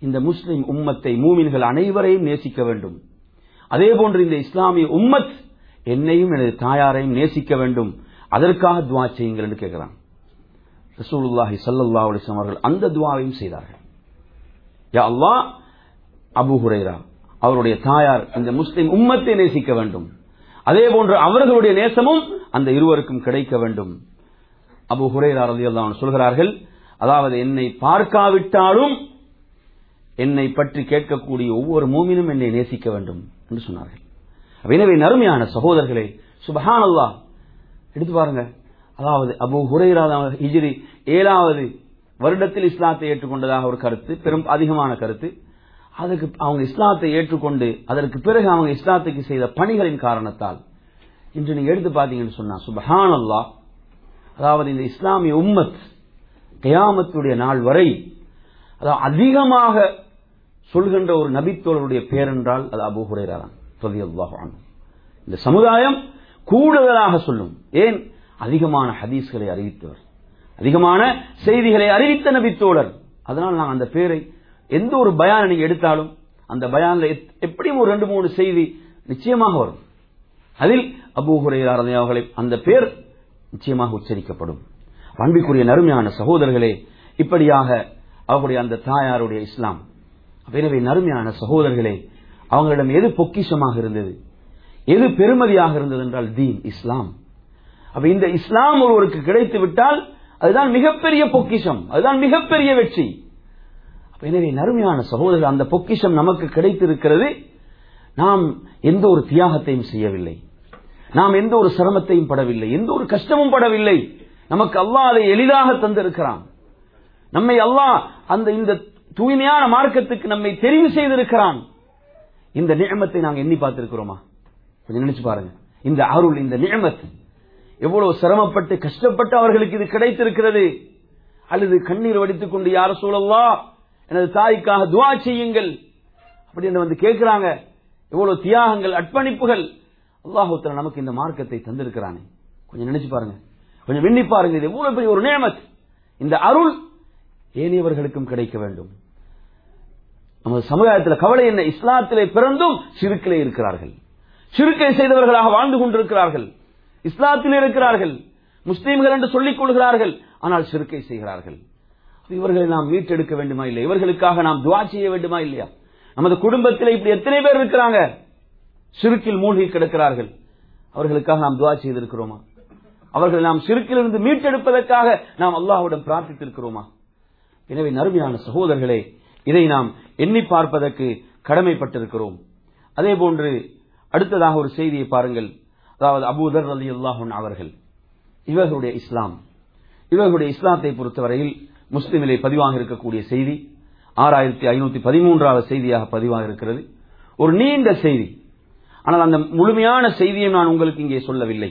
இந்த முஸ்லிம் உம்மத்தை மூமின்கள் அனைவரையும் நேசிக்க வேண்டும் அதே போன்று இந்த இஸ்லாமிய உம்மத் என்னையும் எனது தாயாரையும் நேசிக்க வேண்டும் அதற்காக துவா செய்யுங்கள் என்று கேட்கிறான் ரசூலுல்லாஹி ஸல்லல்லாஹு அலைஹி வஸல்லம் அவர்கள் அந்த துவாவையும் செய்தார்கள் யா அல்லாஹ் அபூ ஹுரைரா அவருடைய தாயார் இந்த முஸ்லிம் உம்மத்தை நேசிக்க வேண்டும் அதே போன்று அவர்களுடைய நேசமும் அந்த இருவருக்கும் கிடைக்க வேண்டும் அபு ஹுரைரா ரலியல்லாஹு அன்ஹு சொல்கிறார்கள் அதாவது என்னை பார்க்காவிட்டாலும் என்னை பற்றி கேட்கக்கூடிய ஒவ்வொரு மூமினும் என்னை நேசிக்க வேண்டும் என்று சொன்னார்கள் எனவே நறுமையான சகோதரர்களே சுபஹான் அல்லாஹ் எடுத்து பாருங்க அதாவது அபு ஹுரைரா ஹிஜ்ரி ஏழாவது வருடத்தில் இஸ்லாத்தை ஏற்றுக்கொண்டதாக ஒரு கருத்து பெரும் அதிகமான கருத்து அதுக்கு அவங்க இஸ்லாத்தை ஏற்றுக்கொண்டு அதற்கு பிறகு அவங்க இஸ்லாத்துக்கு செய்த பணிகளின் காரணத்தால் இன்று நீங்க எடுத்து பார்த்தீங்கன்னு சொன்னா சுபஹான் அல்லாஹ் அதாவது இந்த இஸ்லாமிய உம்மத் கயாமத்துடைய நாள் வரை அதாவது அதிகமாக சொல்கின்ற ஒரு நபித்தோழருடைய பேர் என்றால் அது அபு ஹுரேரான் இந்த சமுதாயம் கூடுதலாக சொல்லும் ஏன் அதிகமான ஹதீஸ்களை அறிவித்தவர் அதிகமான செய்திகளை அறிவித்த நபித்தோழர் அதனால் நான் அந்த பேரை எந்த ஒரு பயானை நீங்க எடுத்தாலும் அந்த பயான்ல எப்படியும் ஒரு ரெண்டு மூணு செய்தி நிச்சயமாக வரும் அதில் அபு ஹுரேரா அவர்களை அந்த பேர் நிச்சயமாக உச்சரிக்கப்படும் அன்பிற்குரிய நறுமையான சகோதரர்களே இப்படியாக அவருடைய அந்த தாயாருடைய இஸ்லாம் எனவே நறுமையான சகோதரர்களே அவங்களிடம் எது பொக்கிஷமாக இருந்தது எது பெருமதியாக இருந்தது என்றால் தீன் இஸ்லாம் அப்ப இந்த இஸ்லாம் ஒருவருக்கு கிடைத்து விட்டால் அதுதான் மிகப்பெரிய பொக்கிஷம் அதுதான் மிகப்பெரிய வெற்றி எனவே நறுமையான சகோதரர்கள் அந்த பொக்கிஷம் நமக்கு கிடைத்திருக்கிறது நாம் எந்த ஒரு தியாகத்தையும் செய்யவில்லை நாம் எந்த ஒரு சிரமத்தையும் படவில்லை எந்த ஒரு கஷ்டமும் படவில்லை நமக்கு அல்லாஹ் அதை எளிதாக தந்திருக்கிறான் நம்மை அல்லாஹ் அந்த இந்த தூய்மையான மார்க்கத்துக்கு நம்மை தெரிவு செய்திருக்கிறான் இந்த நியமத்தை நாங்கள் எண்ணி பார்த்திருக்கிறோமா கொஞ்சம் நினைச்சு பாருங்க இந்த அருள் இந்த நியமத் எவ்வளவு சிரமப்பட்டு கஷ்டப்பட்டு அவர்களுக்கு இது கிடைத்திருக்கிறது அல்லது கண்ணீர் வடித்துக் கொண்டு யார சூழல்லா எனது தாய்க்காக துவா செய்யுங்கள் அப்படின்னு வந்து கேட்கிறாங்க எவ்வளவு தியாகங்கள் அர்ப்பணிப்புகள் அல்லாஹூத்தல நமக்கு இந்த மார்க்கத்தை தந்திருக்கிறானே கொஞ்சம் நினைச்சு பாருங்க கொஞ்சம் விண்ணி பாருங்க இது எவ்வளவு பெரிய ஒரு நியமத் இந்த அருள் ஏனையவர்களுக்கும் கிடைக்க வேண்டும் நமது சமுதாயத்தில் கவலை என்ன இஸ்லாத்திலே பிறந்தும் சிறுக்கிலே இருக்கிறார்கள் சிறுக்கை செய்தவர்களாக வாழ்ந்து கொண்டிருக்கிறார்கள் இஸ்லாத்தில் இருக்கிறார்கள் முஸ்லீம்கள் என்று சொல்லிக் கொள்கிறார்கள் ஆனால் சிறுக்கை செய்கிறார்கள் இவர்களை நாம் மீட்டெடுக்க வேண்டுமா இல்லை இவர்களுக்காக நாம் துவா செய்ய வேண்டுமா இல்லையா நமது குடும்பத்தில் இப்படி எத்தனை பேர் இருக்கிறாங்க சிறுக்கில் மூழ்கி கிடக்கிறார்கள் அவர்களுக்காக நாம் துவா செய்திருக்கிறோமா அவர்களை நாம் சிறுக்கிலிருந்து மீட்டெடுப்பதற்காக நாம் அல்லாஹ்விடம் பிரார்த்தித்திருக்கிறோமா எனவே நறுமையான சகோதரர்களே இதை நாம் எண்ணி பார்ப்பதற்கு கடமைப்பட்டிருக்கிறோம் அதே போன்று அடுத்ததாக ஒரு செய்தியை பாருங்கள் அதாவது அபூதர் அலி அல்லாஹன் அவர்கள் இவர்களுடைய இஸ்லாம் இவர்களுடைய இஸ்லாத்தை பொறுத்தவரையில் முஸ்லிமிலே பதிவாக இருக்கக்கூடிய செய்தி ஆறாயிரத்தி ஐநூத்தி பதிமூன்றாவது செய்தியாக பதிவாக இருக்கிறது ஒரு நீண்ட செய்தி ஆனால் அந்த முழுமையான செய்தியை நான் உங்களுக்கு இங்கே சொல்லவில்லை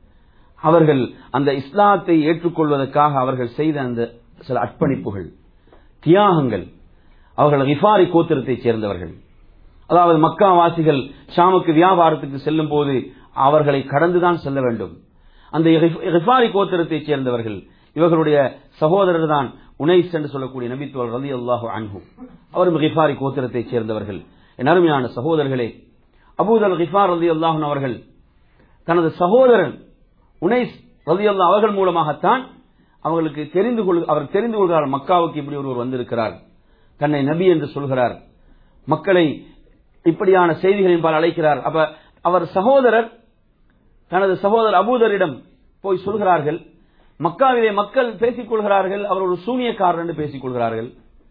அவர்கள் அந்த இஸ்லாத்தை ஏற்றுக்கொள்வதற்காக அவர்கள் செய்த அந்த சில அர்ப்பணிப்புகள் தியாகங்கள் அவர்கள் ரிஃபாரி கோத்திரத்தைச் சேர்ந்தவர்கள் அதாவது மக்கா வாசிகள் ஷாமுக்கு வியாபாரத்துக்கு செல்லும் போது அவர்களை கடந்துதான் செல்ல வேண்டும் அந்த ரிஃபாரி கோத்திரத்தைச் சேர்ந்தவர்கள் இவர்களுடைய சகோதரர் தான் உனைஸ் என்று சொல்லக்கூடிய நபித்துவல் ரலி அல்லாஹு அன்ஹு அவரும் ரிஃபாரி கோத்திரத்தைச் சேர்ந்தவர்கள் என் அருமையான சகோதரர்களே அபூதல் ரிஃபார் ரலி அல்லாஹன் அவர்கள் தனது சகோதரன் உனைஸ் ரலி அல்லா அவர்கள் மூலமாகத்தான் அவர்களுக்கு தெரிந்து கொள் அவர் தெரிந்து கொள்கிறார் மக்காவுக்கு இப்படி ஒருவர் வந்திருக்கிறார் தன்னை நபி என்று சொல்கிறார் மக்களை இப்படியான செய்திகளின் பால் அழைக்கிறார் அப்ப அவர் சகோதரர் தனது சகோதரர் அபூதரிடம் போய் சொல்கிறார்கள் மக்காவிலே மக்கள் பேசிக் கொள்கிறார்கள் அவர் ஒரு சூனியக்காரர் என்று பேசிக் கொள்கிறார்கள்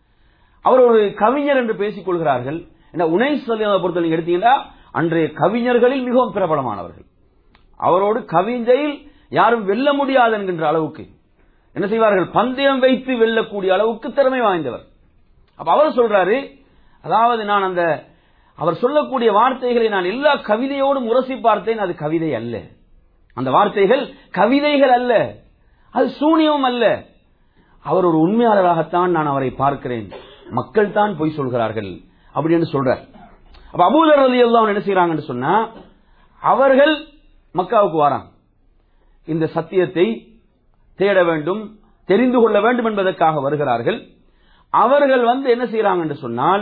அவர் ஒரு கவிஞர் என்று பேசிக் கொள்கிறார்கள் உணை பொறுத்த நீங்க எடுத்தீங்கன்னா அன்றைய கவிஞர்களில் மிகவும் பிரபலமானவர்கள் அவரோடு கவிதையில் யாரும் வெல்ல முடியாது என்கின்ற அளவுக்கு என்ன செய்வார்கள் பந்தயம் வைத்து வெல்லக்கூடிய அளவுக்கு திறமை வாய்ந்தவர் அப்ப அவர் சொல்றாரு அதாவது நான் அந்த அவர் சொல்லக்கூடிய வார்த்தைகளை நான் எல்லா கவிதையோடும் உரசி பார்த்தேன் அது கவிதை அல்ல அந்த வார்த்தைகள் கவிதைகள் அல்ல அது சூனியம் அல்ல அவர் ஒரு உண்மையாளராகத்தான் நான் அவரை பார்க்கிறேன் மக்கள் தான் பொய் சொல்கிறார்கள் அப்படின்னு சொல்றார் அப்ப அபூதர் அலி எல்லாம் என்ன செய்யறாங்கன்னு சொன்னா அவர்கள் மக்காவுக்கு வராங்க இந்த சத்தியத்தை தேட வேண்டும் தெரிந்து கொள்ள வேண்டும் என்பதற்காக வருகிறார்கள் அவர்கள் வந்து என்ன செய்யறாங்கன்னு சொன்னால்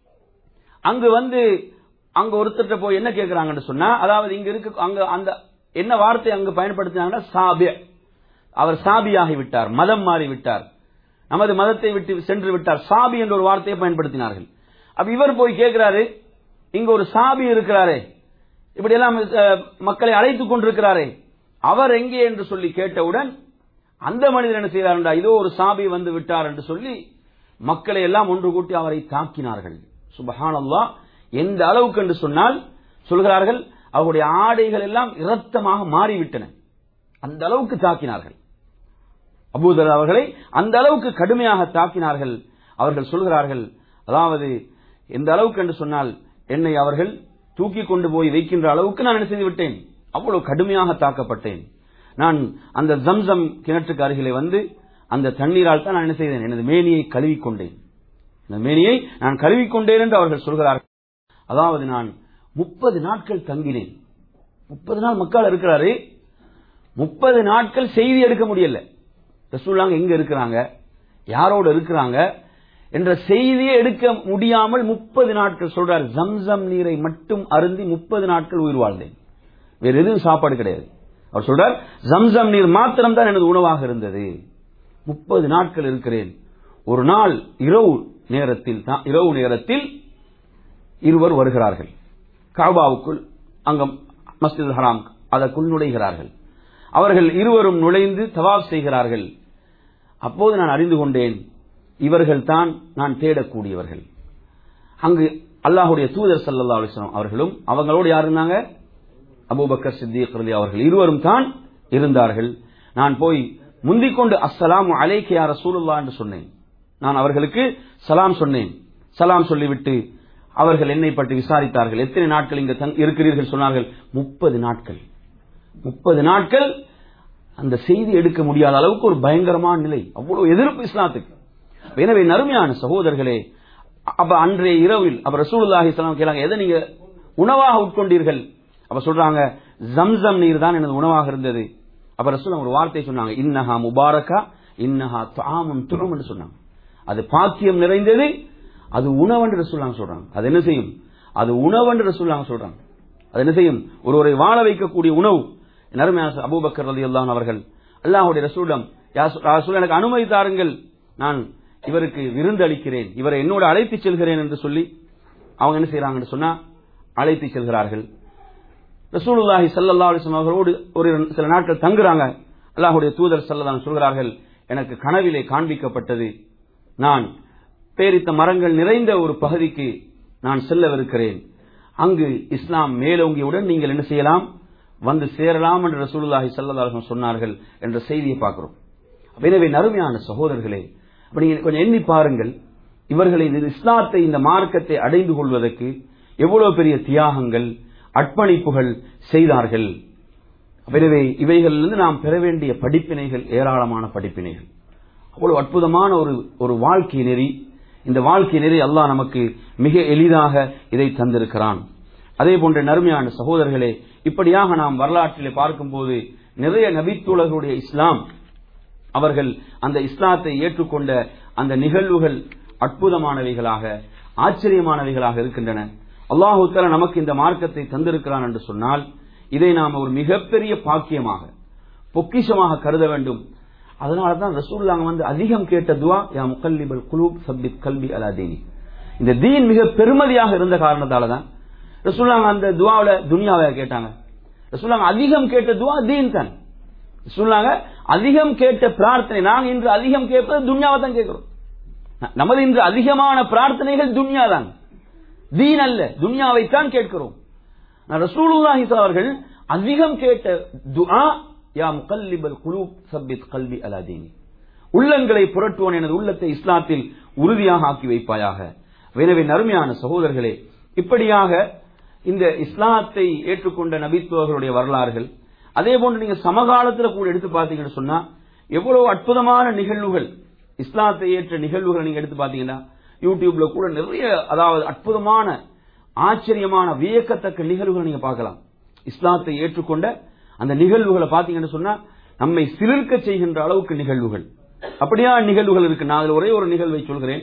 அங்கு வந்து அங்க ஒருத்தர்ட்ட போய் என்ன கேட்கிறாங்கன்னு சொன்னா அதாவது இங்க இருக்க அங்க அந்த என்ன வார்த்தை அங்கு பயன்படுத்தினாங்கன்னா சாபிய அவர் சாபியாகி விட்டார் மதம் மாறி விட்டார் நமது மதத்தை விட்டு சென்று விட்டார் சாபி என்ற ஒரு வார்த்தையை பயன்படுத்தினார்கள் அப்ப இவர் போய் கேட்கிறாரு இங்க ஒரு சாபி இருக்கிறாரே இப்படி எல்லாம் அஹ், மக்களை அழைத்துக் கொண்டிருக்கிறாரே அவர் எங்கே என்று சொல்லி கேட்டவுடன் அந்த மனிதர் என்ன செய்தார் இதோ ஒரு சாபி வந்து விட்டார் என்று சொல்லி மக்களை எல்லாம் ஒன்று கூட்டி அவரை தாக்கினார்கள் சுபஹானல்லாஹ் எந்த அளவுக்கு என்று சொன்னால் சொல்கிறார்கள் அவருடைய ஆடைகள் எல்லாம் இரத்தமாக மாறிவிட்டன அந்த அளவுக்கு தாக்கினார்கள் அபூதர் அவர்களை அந்த அளவுக்கு கடுமையாக தாக்கினார்கள் அவர்கள் சொல்கிறார்கள் அதாவது எந்த அளவுக்கு என்று சொன்னால் என்னை அவர்கள் தூக்கி கொண்டு போய் வைக்கின்ற அளவுக்கு நான் என்ன செய்து விட்டேன் அவ்வளவு கடுமையாக தாக்கப்பட்டேன் நான் அந்த ஜம்சம் கிணற்றுக்கு அருகிலே வந்து அந்த தண்ணீரால் தான் நான் என்ன செய்தேன் எனது மேனியை கழுவிக்கொண்டேன் இந்த மேனியை நான் கழுவிக்கொண்டேன் என்று அவர்கள் சொல்கிறார்கள் அதாவது நான் முப்பது நாட்கள் தங்கினேன் முப்பது நாள் மக்கள் இருக்கிறாரு முப்பது நாட்கள் செய்தி எடுக்க முடியல ரசூல்லாங்க எங்க இருக்கிறாங்க யாரோட இருக்கிறாங்க என்ற செய்தியை எடுக்க முடியாமல் முப்பது நாட்கள் சொல்றார் ஜம்சம் நீரை மட்டும் அருந்தி முப்பது நாட்கள் உயிர் வாழ்ந்தேன் வேற எதுவும் சாப்பாடு கிடையாது அவர் சொல்றார் ஜம்சம் நீர் மாத்திரம் தான் எனது உணவாக இருந்தது முப்பது நாட்கள் இருக்கிறேன் ஒரு நாள் இரவு நேரத்தில் தான் இரவு நேரத்தில் இருவர் வருகிறார்கள் காபாவுக்குள் அங்கம் மஸ்ஜித் ஹராம் அதற்குள் நுழைகிறார்கள் அவர்கள் இருவரும் நுழைந்து தவாப் செய்கிறார்கள் அப்போது நான் அறிந்து கொண்டேன் இவர்கள் தான் நான் தேடக்கூடியவர்கள் அங்கு அல்லாஹுடைய தூதர் சல்லா அலிஸ்லாம் அவர்களும் அவங்களோடு யார் இருந்தாங்க அபூபக்கர் சித்திக் ரலி அவர்கள் இருவரும் தான் இருந்தார்கள் நான் போய் முந்திக் கொண்டு அஸ்ஸலாமு அலைக்கு யார் ரசூலுல்லாஹ் என்று சொன்னேன் நான் அவர்களுக்கு சலாம் சொன்னேன் சலாம் சொல்லிவிட்டு அவர்கள் என்னை பற்றி விசாரித்தார்கள் எத்தனை நாட்கள் இங்கு தங்- இருக்கிறீர்கள் சொன்னார்கள் முப்பது நாட்கள் முப்பது நாட்கள் அந்த செய்தி எடுக்க முடியாத அளவுக்கு ஒரு பயங்கரமான நிலை அவ்வளவு எதிர்ப்பு இஸ்லாத்துக்கு எனவே நறுமையான சகோதரர்களே அப்ப அன்றைய இரவில் அப்ப ரசூலுல்லாஹி ஸல்லல்லாஹு கேளாங்க எதை நீங்க உணவாக உட்கொண்டீர்கள் அப்ப சொல்றாங்க ஜம்சம் நீர் தான் எனது உணவாக இருந்தது அப்ப ரசூல் ஒரு வார்த்தை சொன்னாங்க இன்னஹா முபாரக்கா இன்னஹா தாமும் துரும் என்று சொன்னாங்க அது பாக்கியம் நிறைந்தது அது உணவென்று ரசூல்லாங்க சொல்றாங்க அது என்ன செய்யும் அது உணவென்று ரசூல்லாங்க சொல்றாங்க அது என்ன செய்யும் ஒருவரை வாழ வைக்கக்கூடிய உணவு நறுமையான அபூபக்கர் ரலியல்லாஹு அவர்கள் அல்லாஹ்வுடைய ரசூலிடம் யா ரசூ- யா ரசூல் எனக்கு அனுமதி தாருங்கள் நான் இவருக்கு விருந்து அளிக்கிறேன் இவரை என்னோட அழைத்துச் செல்கிறேன் என்று சொல்லி அவங்க என்ன செய்யறாங்கன்னு சொன்னா அழைத்துச் செல்கிறார்கள் ரசூலுல்லாஹி ஸல்லல்லாஹு அலைஹி வஸல்லம் அவர்களோடு ஒரு சில நாட்கள் தங்குறாங்க அல்லாஹ்வுடைய தூதர் ஸல்லல்லாஹு சொல்கிறார்கள் எனக்கு கனவிலே காண்பிக்கப்பட்டது நான் பேரித்த மரங்கள் நிறைந்த ஒரு பகுதிக்கு நான் செல்லவிருக்கிறேன் அங்கு இஸ்லாம் மேலோங்கியவுடன் நீங்கள் என்ன செய்யலாம் வந்து சேரலாம் என்று ரசூலுல்லாஹி ஸல்லல்லாஹு அலைஹி வஸல்லம் சொன்னார்கள் என்ற செய்தியை பார்க்கிறோம் அப்ப எனவே நறுமையான சகோதரர்களே அப்ப நீங்க கொஞ்சம் எண்ணி பாருங்கள் இவர்களை இந்த இஸ்லாத்தை இந்த மார்க்கத்தை அடைந்து கொள்வதற்கு எவ்வளவு பெரிய தியாகங்கள் அர்ப்பணிப்புகள் செய்தார்கள் அப்ப எனவே இவைகளிலிருந்து நாம் பெற வேண்டிய படிப்பினைகள் ஏராளமான படிப்பினைகள் அவ்வளவு அற்புதமான ஒரு ஒரு வாழ்க்கை நெறி இந்த வாழ்க்கை நெறி அல்லாஹ் நமக்கு மிக எளிதாக இதை தந்திருக்கிறான் அதே போன்ற நறுமையான சகோதரர்களே இப்படியாக நாம் வரலாற்றிலே பார்க்கும்போது நிறைய நபித்தோழர்களுடைய இஸ்லாம் அவர்கள் அந்த இஸ்லாத்தை ஏற்றுக்கொண்ட அந்த நிகழ்வுகள் அற்புதமானவைகளாக ஆச்சரியமானவைகளாக இருக்கின்றன அல்லாஹு தஆலா நமக்கு இந்த மார்க்கத்தை தந்திருக்கிறான் என்று சொன்னால் இதை நாம் ஒரு மிகப்பெரிய பாக்கியமாக பொக்கிஷமாக கருத வேண்டும் அதனால தான் ரசூல்லாங்க வந்து அதிகம் கேட்ட துவா யா முகல்லிபல் குலூப் சப்பித் கல்வி அலா தீனி இந்த தீன் மிக பெருமதியாக இருந்த காரணத்தால தான் ரசூல்லாங்க அந்த துவாவுல துனியாவை கேட்டாங்க ரசூல்லாங்க அதிகம் கேட்ட துவா தீன் தான் சொன்னாங்க அதிகம் கேட்ட பிரார்த்தனை நாங்க இன்று அதிகம் கேட்பது துன்யாவை தான் கேட்கிறோம் நமது இன்று அதிகமான பிரார்த்தனைகள் துன்யா தான் தீன் அல்ல துன்யாவை தான் கேட்கிறோம் ரசூலுல்லாஹி ஸல்லல்லாஹு அவர்கள் அதிகம் கேட்ட துஆ யா முகல்லிபல் குலூப் சப்பித் கல்வி அலா தீனி உள்ளங்களை புரட்டுவோன் எனது உள்ளத்தை இஸ்லாத்தில் உறுதியாக ஆக்கி வைப்பாயாக எனவே நறுமையான சகோதரர்களே இப்படியாக இந்த இஸ்லாத்தை ஏற்றுக்கொண்ட நபித்துவர்களுடைய வரலாறுகள் அதே போன்று நீங்க சமகாலத்தில் கூட எடுத்து பார்த்தீங்கன்னு சொன்னா எவ்வளவு அற்புதமான நிகழ்வுகள் இஸ்லாத்தை ஏற்ற நிகழ்வுகளை நீங்க எடுத்து பார்த்தீங்கன்னா யூடியூப்ல கூட நிறைய அதாவது அற்புதமான ஆச்சரியமான வியக்கத்தக்க நிகழ்வுகளை நீங்க பார்க்கலாம் இஸ்லாத்தை ஏற்றுக்கொண்ட அந்த நிகழ்வுகளை பார்த்தீங்கன்னு சொன்னா நம்மை சிலிர்க்க செய்கின்ற அளவுக்கு நிகழ்வுகள் அப்படியா நிகழ்வுகள் இருக்கு நான் அதில் ஒரே ஒரு நிகழ்வை சொல்கிறேன்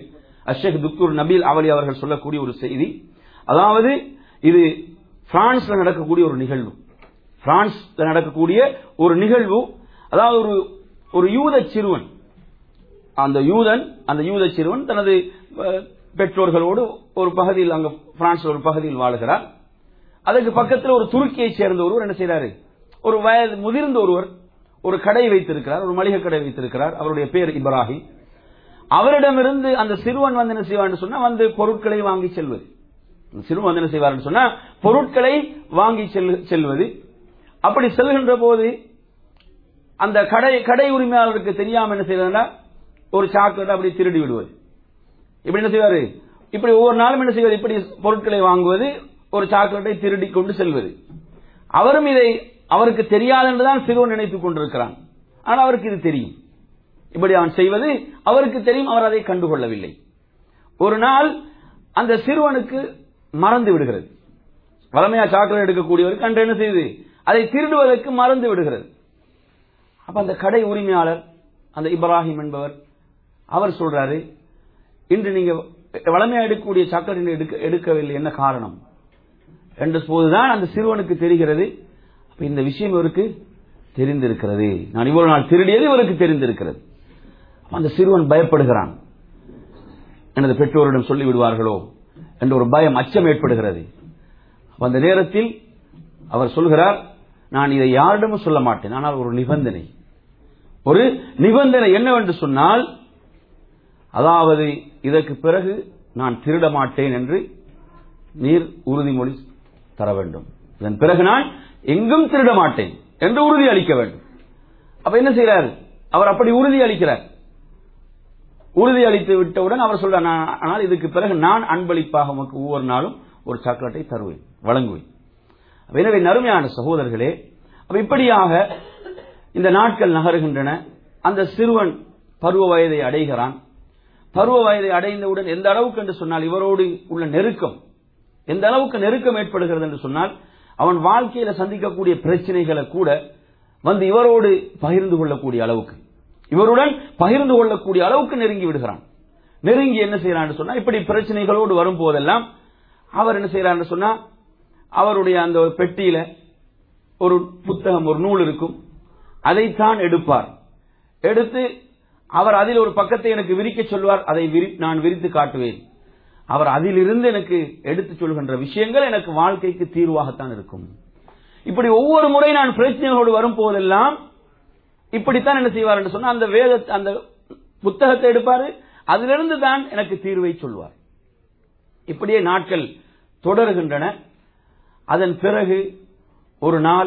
அஷேக் துக்கூர் நபீல் அவலி அவர்கள் சொல்லக்கூடிய ஒரு செய்தி அதாவது இது பிரான்ஸ்ல நடக்கக்கூடிய ஒரு நிகழ்வு பிரான்ஸ்ல நடக்கக்கூடிய ஒரு நிகழ்வு அதாவது ஒரு ஒரு யூத சிறுவன் அந்த யூதன் அந்த யூத சிறுவன் தனது அஹ், பெற்றோர்களோடு ஒரு பகுதியில் அங்க பிரான்ஸ்ல ஒரு பகுதியில் வாழுகிறார் அதுக்கு பக்கத்தில் ஒரு துருக்கியை சேர்ந்த ஒருவர் என்ன செய்றாரு ஒரு வயது முதிர்ந்த ஒருவர் ஒரு கடை வைத்திருக்கிறார் ஒரு மளிகை கடை வைத்திருக்கிறார் அவருடைய பேர் இப்ராஹிம் அவரிடமிருந்து அந்த சிறுவன் வந்து என்ன செய்வார்னு சொன்னா வந்து பொருட்களை வாங்கி செல்வது அந்த சிறுவன் வந்து என்ன செய்வார்னு சொன்னா பொருட்களை வாங்கி செல்- செல்வது அப்படி செல்கின்ற போது அந்த கடை கடை உரிமையாளருக்கு தெரியாம என்ன செய்வதுன்னா ஒரு சாக்லேட் அப்படி திருடி விடுவது இப்படி என்ன செய்வாரு இப்படி ஒவ்வொரு நாளும் என்ன செய்வது இப்படி பொருட்களை வாங்குவது ஒரு சாக்லேட்டை திருடி கொண்டு செல்வது அவரும் இதை அவருக்கு தெரியாது என்றுதான் சிறுவன் நினைத்துக் கொண்டிருக்கிறான் ஆனால் அவருக்கு இது தெரியும் இப்படி அவன் செய்வது அவருக்கு தெரியும் அவர் அதை கண்டுகொள்ளவில்லை ஒரு நாள் அந்த சிறுவனுக்கு மறந்து விடுகிறது வளமையா சாக்லேட் எடுக்கக்கூடியவருக்கு அன்று என்ன செய்யுது அதை திருடுவதற்கு மறந்து விடுகிறது அப்ப அந்த கடை உரிமையாளர் அந்த இப்ராஹிம் என்பவர் அவர் சொல்றாரு இன்று நீங்க வளமையா எடுக்கக்கூடிய சாக்லேட் எடுக்க எடுக்கவில்லை என்ன காரணம் என்ற போதுதான் அந்த சிறுவனுக்கு தெரிகிறது அப்ப இந்த விஷயம் இவருக்கு தெரிந்திருக்கிறது நான் இவ்வளவு நாள் திருடியது இவருக்கு தெரிந்திருக்கிறது அப்ப அந்த சிறுவன் பயப்படுகிறான் எனது பெற்றோரிடம் சொல்லி விடுவார்களோ என்ற ஒரு பயம் அச்சம் ஏற்படுகிறது அப்ப அந்த நேரத்தில் அவர் சொல்கிறார் நான் இதை யாரிடமும் சொல்ல மாட்டேன் ஆனால் ஒரு நிபந்தனை ஒரு நிபந்தனை என்னவென்று சொன்னால் அதாவது இதற்கு பிறகு நான் திருட மாட்டேன் என்று நீர் உறுதிமொழி தர வேண்டும் இதன் பிறகு நான் எங்கும் திருட மாட்டேன் என்று உறுதி அளிக்க வேண்டும் அப்ப என்ன செய்கிறார் அவர் அப்படி உறுதி அளிக்கிறார் உறுதி அளித்து விட்டவுடன் அவர் சொல்றார் "நான் ஆனால் இதுக்கு பிறகு நான் அன்பளிப்பாக உமக்கு ஒவ்வொரு நாளும் ஒரு சாக்லேட்டை தருவேன் வழங்குவேன் அப்ப எனவே நறுமையான சகோதரர்களே அப்ப இப்படியாக இந்த நாட்கள் நகருகின்றன அந்த சிறுவன் பருவ வயதை அடைகிறான் பருவ வயதை அடைந்தவுடன் எந்த அளவுக்கு என்று சொன்னால் இவரோடு உள்ள நெருக்கம் எந்த அளவுக்கு நெருக்கம் ஏற்படுகிறது என்று சொன்னால் அவன் வாழ்க்கையில சந்திக்கக்கூடிய பிரச்சனைகளை கூட வந்து இவரோடு பகிர்ந்து கொள்ளக்கூடிய அளவுக்கு இவருடன் பகிர்ந்து கொள்ளக்கூடிய அளவுக்கு நெருங்கி விடுகிறான் நெருங்கி என்ன செய்யறான்னு சொன்னா இப்படி பிரச்சனைகளோடு வரும் போதெல்லாம் அவர் என்ன செய்யறான்னு சொன்னா அவருடைய அந்த ஒரு பெட்டியில ஒரு புத்தகம் ஒரு நூல் இருக்கும் அதைத்தான் எடுப்பார் எடுத்து அவர் அதில் ஒரு பக்கத்தை எனக்கு விரிக்க சொல்வார் அதை விரி- நான் விரித்து காட்டுவேன் அவர் அதிலிருந்து எனக்கு எடுத்துச் சொல்கின்ற விஷயங்கள் எனக்கு வாழ்க்கைக்கு தீர்வாகத்தான் இருக்கும் இப்படி ஒவ்வொரு முறை நான் பிரச்சனைகளோடு வரும் போதெல்லாம் இப்படித்தான் என்ன செய்வார் என்று சொன்னா அந்த வேத அந்த புத்தகத்தை எடுப்பாரு அதிலிருந்து தான் எனக்கு தீர்வை சொல்வார் இப்படியே நாட்கள் தொடர்கின்றன அதன் பிறகு ஒரு நாள்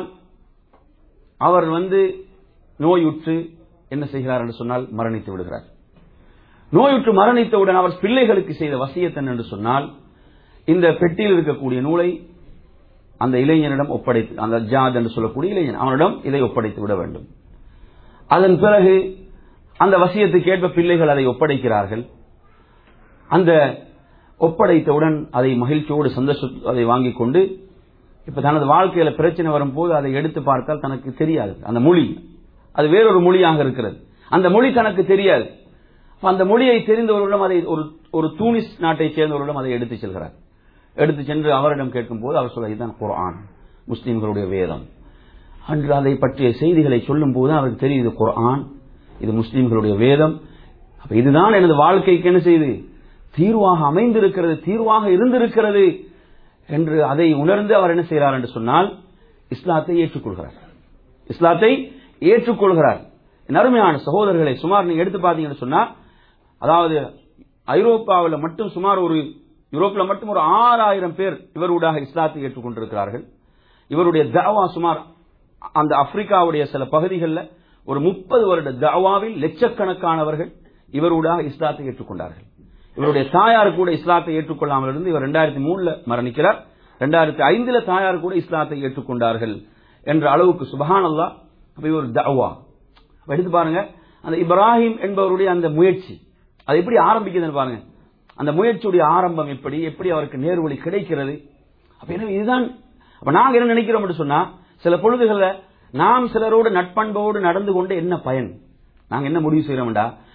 அவர் வந்து நோயுற்று என்ன செய்கிறார் என்று சொன்னால் மரணித்து விடுகிறார் நோயுற்று மரணித்தவுடன் அவர் பிள்ளைகளுக்கு செய்த வசியத்தன் என்று சொன்னால் இந்த பெட்டியில் இருக்கக்கூடிய நூலை அந்த இளைஞனிடம் ஒப்படைத்து அந்த ஜாத் என்று சொல்லக்கூடிய இளைஞன் அவனிடம் இதை ஒப்படைத்து விட வேண்டும் அதன் பிறகு அந்த வசியத்துக்கு ஏற்ப பிள்ளைகள் அதை ஒப்படைக்கிறார்கள் அந்த ஒப்படைத்தவுடன் அதை மகிழ்ச்சியோடு சந்தோஷ அதை வாங்கிக் கொண்டு இப்ப தனது வாழ்க்கையில பிரச்சனை வரும்போது அதை எடுத்து பார்த்தால் தனக்கு தெரியாது அந்த மொழி அது வேறொரு மொழியாக இருக்கிறது அந்த மொழி தனக்கு தெரியாது அப்ப அந்த மொழியை தெரிந்தவர்களிடம் அதை ஒரு ஒரு தூனிஸ் நாட்டை சேர்ந்தவர்களிடம் அதை எடுத்து செல்கிறார் எடுத்து சென்று அவரிடம் கேட்கும்போது அவர் சொல்ல இதுதான் குர்ஆன் முஸ்லிம்களுடைய வேதம் அன்று அதை பற்றிய செய்திகளை சொல்லும் போது அவருக்கு தெரியுது குர்ஆன் இது முஸ்லிம்களுடைய வேதம் அப்ப இதுதான் எனது வாழ்க்கைக்கு என்ன செய்து தீர்வாக அமைந்திருக்கிறது தீர்வாக இருந்திருக்கிறது என்று அதை உணர்ந்து அவர் என்ன செய்கிறார் என்று சொன்னால் இஸ்லாத்தை ஏற்றுக்கொள்கிறார் இஸ்லாத்தை ஏற்றுக்கொள்கிறார் என் அருமையான சகோதரர்களை சுமார் நீங்க எடுத்து பார்த்தீங்கன்னு சொன்னா அதாவது ஐரோப்பாவில் மட்டும் சுமார் ஒரு யூரோப்பில் மட்டும் ஒரு ஆறாயிரம் பேர் இவரூடாக இஸ்லாத்தை ஏற்றுக்கொண்டிருக்கிறார்கள் இவருடைய தாவா சுமார் அந்த ஆப்பிரிக்காவுடைய சில பகுதிகளில் ஒரு முப்பது வருட தாவாவில் லட்சக்கணக்கானவர்கள் இவரூடாக இஸ்லாத்தை ஏற்றுக்கொண்டார்கள் இவருடைய தாயார் கூட இஸ்லாத்தை ஏற்றுக்கொள்ளாமல் இருந்து இவர் ரெண்டாயிரத்தி மூணுல மரணிக்கிறார் ரெண்டாயிரத்தி ஐந்துல தாயார் கூட இஸ்லாத்தை ஏற்றுக்கொண்டார்கள் என்ற அளவுக்கு சுபஹான் அல்லா அப்ப இவர் தவா அப்ப எடுத்து பாருங்க அந்த இப்ராஹிம் என்பவருடைய அந்த முயற்சி அது எப்படி ஆரம்பிக்குதுன்னு பாருங்க அந்த முயற்சியுடைய ஆரம்பம் எப்படி எப்படி அவருக்கு நேர்வழி கிடைக்கிறது அப்ப எனவே இதுதான் அப்ப நாங்க என்ன நினைக்கிறோம் சொன்னா சில பொழுதுகள்ல நாம் சிலரோடு நட்பண்போடு நடந்து கொண்டு என்ன பயன் நாங்க என்ன முடிவு செய்யறோம்டா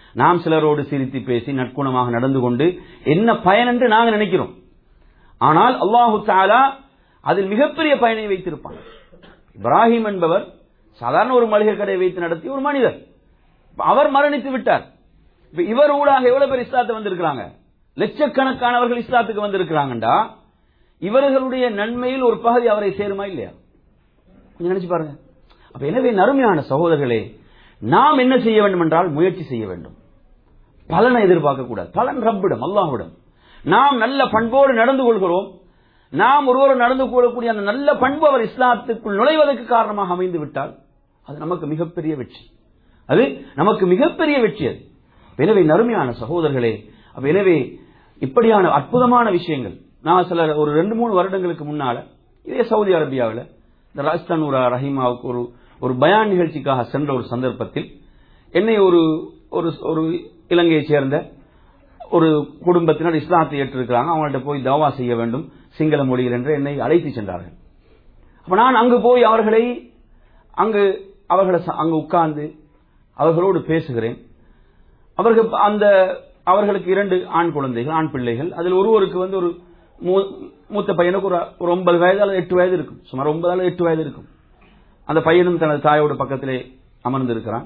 நாம் சிலரோடு சிரித்து பேசி நற்குணமாக நடந்து கொண்டு என்ன பயன் என்று நாங்கள் நினைக்கிறோம் ஆனால் அல்லாஹு தாலா அதில் மிகப்பெரிய பயனை வைத்திருப்பான் இப்ராஹிம் என்பவர் சாதாரண ஒரு மளிகை கடை வைத்து நடத்திய ஒரு மனிதர் அவர் மரணித்து விட்டார் இப்ப இவர் ஊடாக எவ்வளவு பேர் இஸ்லாத்து வந்திருக்கிறாங்க லட்சக்கணக்கானவர்கள் இஸ்லாத்துக்கு வந்திருக்கிறாங்கண்டா இவர்களுடைய நன்மையில் ஒரு பகுதி அவரை சேருமா இல்லையா கொஞ்சம் நினைச்சு பாருங்க அப்ப எனவே நறுமையான சகோதரர்களே நாம் என்ன செய்ய வேண்டும் என்றால் முயற்சி செய்ய வேண்டும் பலனை எதிர்பார்க்க கூடாது பலன் ரப்பிடம் அல்லாஹ்விடம் நாம் நல்ல பண்போடு நடந்து கொள்கிறோம் நாம் ஒருவர் நடந்து கொள்ளக்கூடிய அந்த நல்ல பண்பு அவர் இஸ்லாத்துக்குள் நுழைவதற்கு காரணமாக அமைந்து விட்டால் அது நமக்கு மிகப்பெரிய வெற்றி அது நமக்கு மிகப்பெரிய வெற்றி அது எனவே நறுமையான சகோதரர்களே அப்ப எனவே இப்படியான அற்புதமான விஷயங்கள் நான் சில ஒரு ரெண்டு மூணு வருடங்களுக்கு முன்னால இதே சவுதி அரேபியாவில் இந்த ராஜஸ்தான் ஒரு ரஹீமாவுக்கு ஒரு ஒரு பயான் நிகழ்ச்சிக்காக சென்ற ஒரு சந்தர்ப்பத்தில் என்னை ஒரு ஒரு ஒரு இலங்கையைச் சேர்ந்த ஒரு குடும்பத்தினர் இஸ்லாத்தை ஏற்றிருக்கிறாங்க அவங்கள்ட்ட போய் தவா செய்ய வேண்டும் சிங்கள மொழியில் என்று என்னை அழைத்து சென்றார்கள் அப்ப நான் அங்கு போய் அவர்களை அங்கு அவர்களை ச- அங்கு உட்கார்ந்து அவர்களோடு பேசுகிறேன் அவர்கள் அந்த அவர்களுக்கு இரண்டு ஆண் குழந்தைகள் ஆண் பிள்ளைகள் அதில் ஒருவருக்கு வந்து ஒரு மூ- மூத்த பையனுக்கு ஒரு ஒரு ஒன்பது வயது அல்லது எட்டு வயது இருக்கும் சுமார் ஒன்பது அல்லது எட்டு வயது இருக்கும் அந்த பையனும் தனது தாயோட பக்கத்திலே அமர்ந்திருக்கிறான்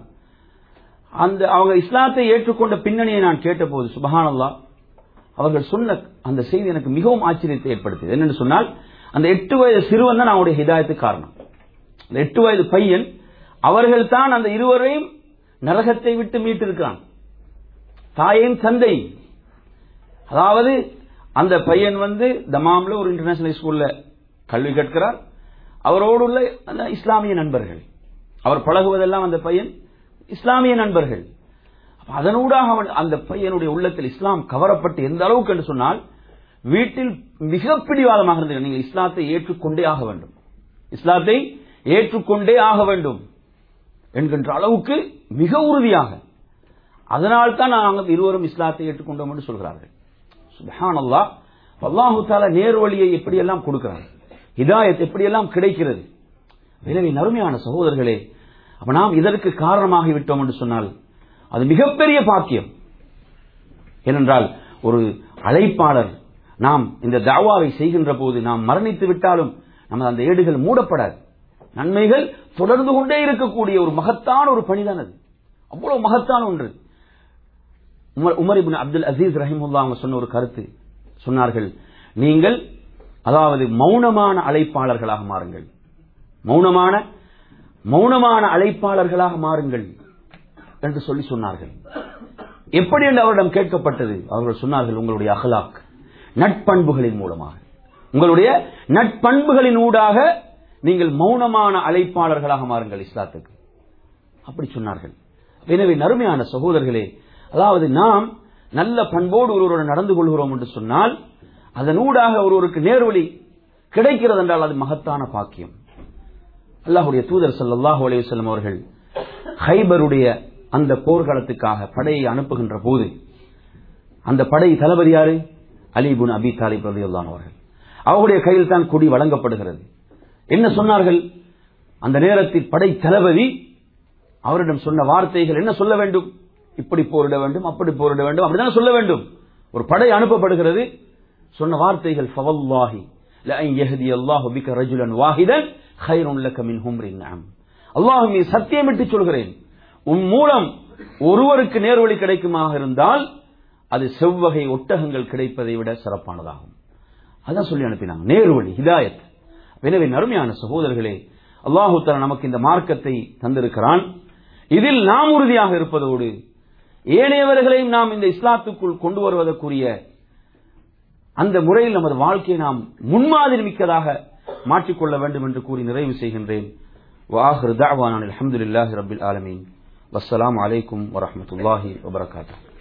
அந்த அவங்க இஸ்லாத்தை ஏற்றுக்கொண்ட பின்னணியை நான் கேட்டபோது சுபஹானல்லா அவர்கள் சொன்ன அந்த செய்தி எனக்கு மிகவும் ஆச்சரியத்தை ஏற்படுத்தியது என்னன்னு சொன்னால் அந்த எட்டு வயது சிறுவன் தான் அவனுடைய ஹிதாயத்துக்கு காரணம் அந்த எட்டு வயது பையன் அவர்கள் தான் அந்த இருவரையும் நரகத்தை விட்டு மீட்டிருக்கிறான் தாயின் தந்தை அதாவது அந்த பையன் வந்து தமாம்ல ஒரு இன்டர்நேஷனல் ஸ்கூல்ல கல்வி கற்கிறார் அவரோடு உள்ள அந்த இஸ்லாமிய நண்பர்கள் அவர் பழகுவதெல்லாம் அந்த பையன் இஸ்லாமிய நண்பர்கள் அப்ப அதனூடாக அவன் அந்த பையனுடைய உள்ளத்தில் இஸ்லாம் கவரப்பட்டு எந்த அளவுக்கு என்று சொன்னால் வீட்டில் மிக பிடிவாதமாக இருந்தது நீங்கள் இஸ்லாத்தை ஏற்றுக்கொண்டே ஆக வேண்டும் இஸ்லாத்தை ஏற்றுக்கொண்டே ஆக வேண்டும் என்கின்ற அளவுக்கு மிக உறுதியாக அதனால் தான் நாங்கள் இருவரும் இஸ்லாத்தை ஏற்றுக்கொண்டோம் என்று சொல்கிறார்கள் சுபஹான் அல்லாஹ் அல்லாஹு தாலா நேர் வழியை எப்படியெல்லாம் கொடுக்கிறார் ஹிதாயத் எப்படியெல்லாம் கிடைக்கிறது எனவே நறுமையான சகோதரர்களே அப்ப நாம் இதற்கு காரணமாகி விட்டோம் என்று சொன்னால் அது மிகப்பெரிய பாக்கியம் ஏனென்றால் ஒரு அழைப்பாளர் நாம் இந்த தாவாவை செய்கின்ற போது நாம் மரணித்து விட்டாலும் நமது அந்த ஏடுகள் மூடப்படாது நன்மைகள் தொடர்ந்து கொண்டே இருக்கக்கூடிய ஒரு மகத்தான ஒரு பணிதான் அது அவ்வளவு மகத்தான ஒன்று உமர் உமர் இப்னு அப்துல் அசீஸ் ரஹிமுல்லா அவங்க சொன்ன ஒரு கருத்து சொன்னார்கள் நீங்கள் அதாவது மௌனமான அழைப்பாளர்களாக மாறுங்கள் மௌனமான மௌனமான அழைப்பாளர்களாக மாறுங்கள் என்று சொல்லி சொன்னார்கள் எப்படி என்று அவரிடம் கேட்கப்பட்டது அவர்கள் சொன்னார்கள் உங்களுடைய அகலாக் நட்பண்புகளின் மூலமாக உங்களுடைய நட்பண்புகளின் ஊடாக நீங்கள் மௌனமான அழைப்பாளர்களாக மாறுங்கள் இஸ்லாத்துக்கு அப்படி சொன்னார்கள் எனவே நறுமையான சகோதரர்களே அதாவது நாம் நல்ல பண்போடு ஒருவருடன் நடந்து கொள்கிறோம் என்று சொன்னால் அதனூடாக ஒருவருக்கு நேர்வழி கிடைக்கிறது என்றால் அது மகத்தான பாக்கியம் அல்லாஹுடைய தூதர் ஸல்லல்லாஹு அலைஹி வஸல்லம் அவர்கள் ஹைபருடைய அந்த போர்க்களத்துக்காக படையை அனுப்புகின்ற போது அந்த படை தளபதி யாரு அலிபுன் அபி தாலிப் ரலியல்லாஹு அவர்கள் அவருடைய கையில் தான் கொடி வழங்கப்படுகிறது என்ன சொன்னார்கள் அந்த நேரத்தில் படை தளபதி அவரிடம் சொன்ன வார்த்தைகள் என்ன சொல்ல வேண்டும் இப்படி போரிட வேண்டும் அப்படி போரிட வேண்டும் அப்படிதான் சொல்ல வேண்டும் ஒரு படை அனுப்பப்படுகிறது சொன்ன வார்த்தைகள் ஃபவல்லாஹி லஅன் யஹ்தி அல்லாஹு பிக ரஜுலன் வாஹிதன் கைருன் லக மின் ஹும்ரின் நஅம் அல்லாஹ் மீது சத்தியமிட்டு சொல்கிறேன் உன் மூலம் ஒருவருக்கு நேர்வழி கிடைக்குமாக இருந்தால் அது செவ்வகை ஒட்டகங்கள் கிடைப்பதை விட சிறப்பானதாகும் அதான் சொல்லி அனுப்பினாங்க நேர்வழி ஹிதாயத் எனவே நறுமையான சகோதரர்களே அல்லாஹு தஆலா நமக்கு இந்த மார்க்கத்தை தந்திருக்கிறான் இதில் நாம் உறுதியாக இருப்பதோடு ஏனையவர்களையும் நாம் இந்த இஸ்லாத்துக்குள் கொண்டு வருவதற்குரிய அந்த முறையில் நமது வாழ்க்கையை நாம் முன்மாதிரி மிக்கதாக மாற்றிக்கொள்ள வேண்டும் என்று கூறி நிறைவு செய்கின்றேன் வாஹிர் தஅவானா அல்ஹம்துலில்லாஹி ரப்பில் ஆலமீன் வஸ்ஸலாமு அலைக்கும் வரஹ்மத்துல்லாஹி வபரகாத்துஹு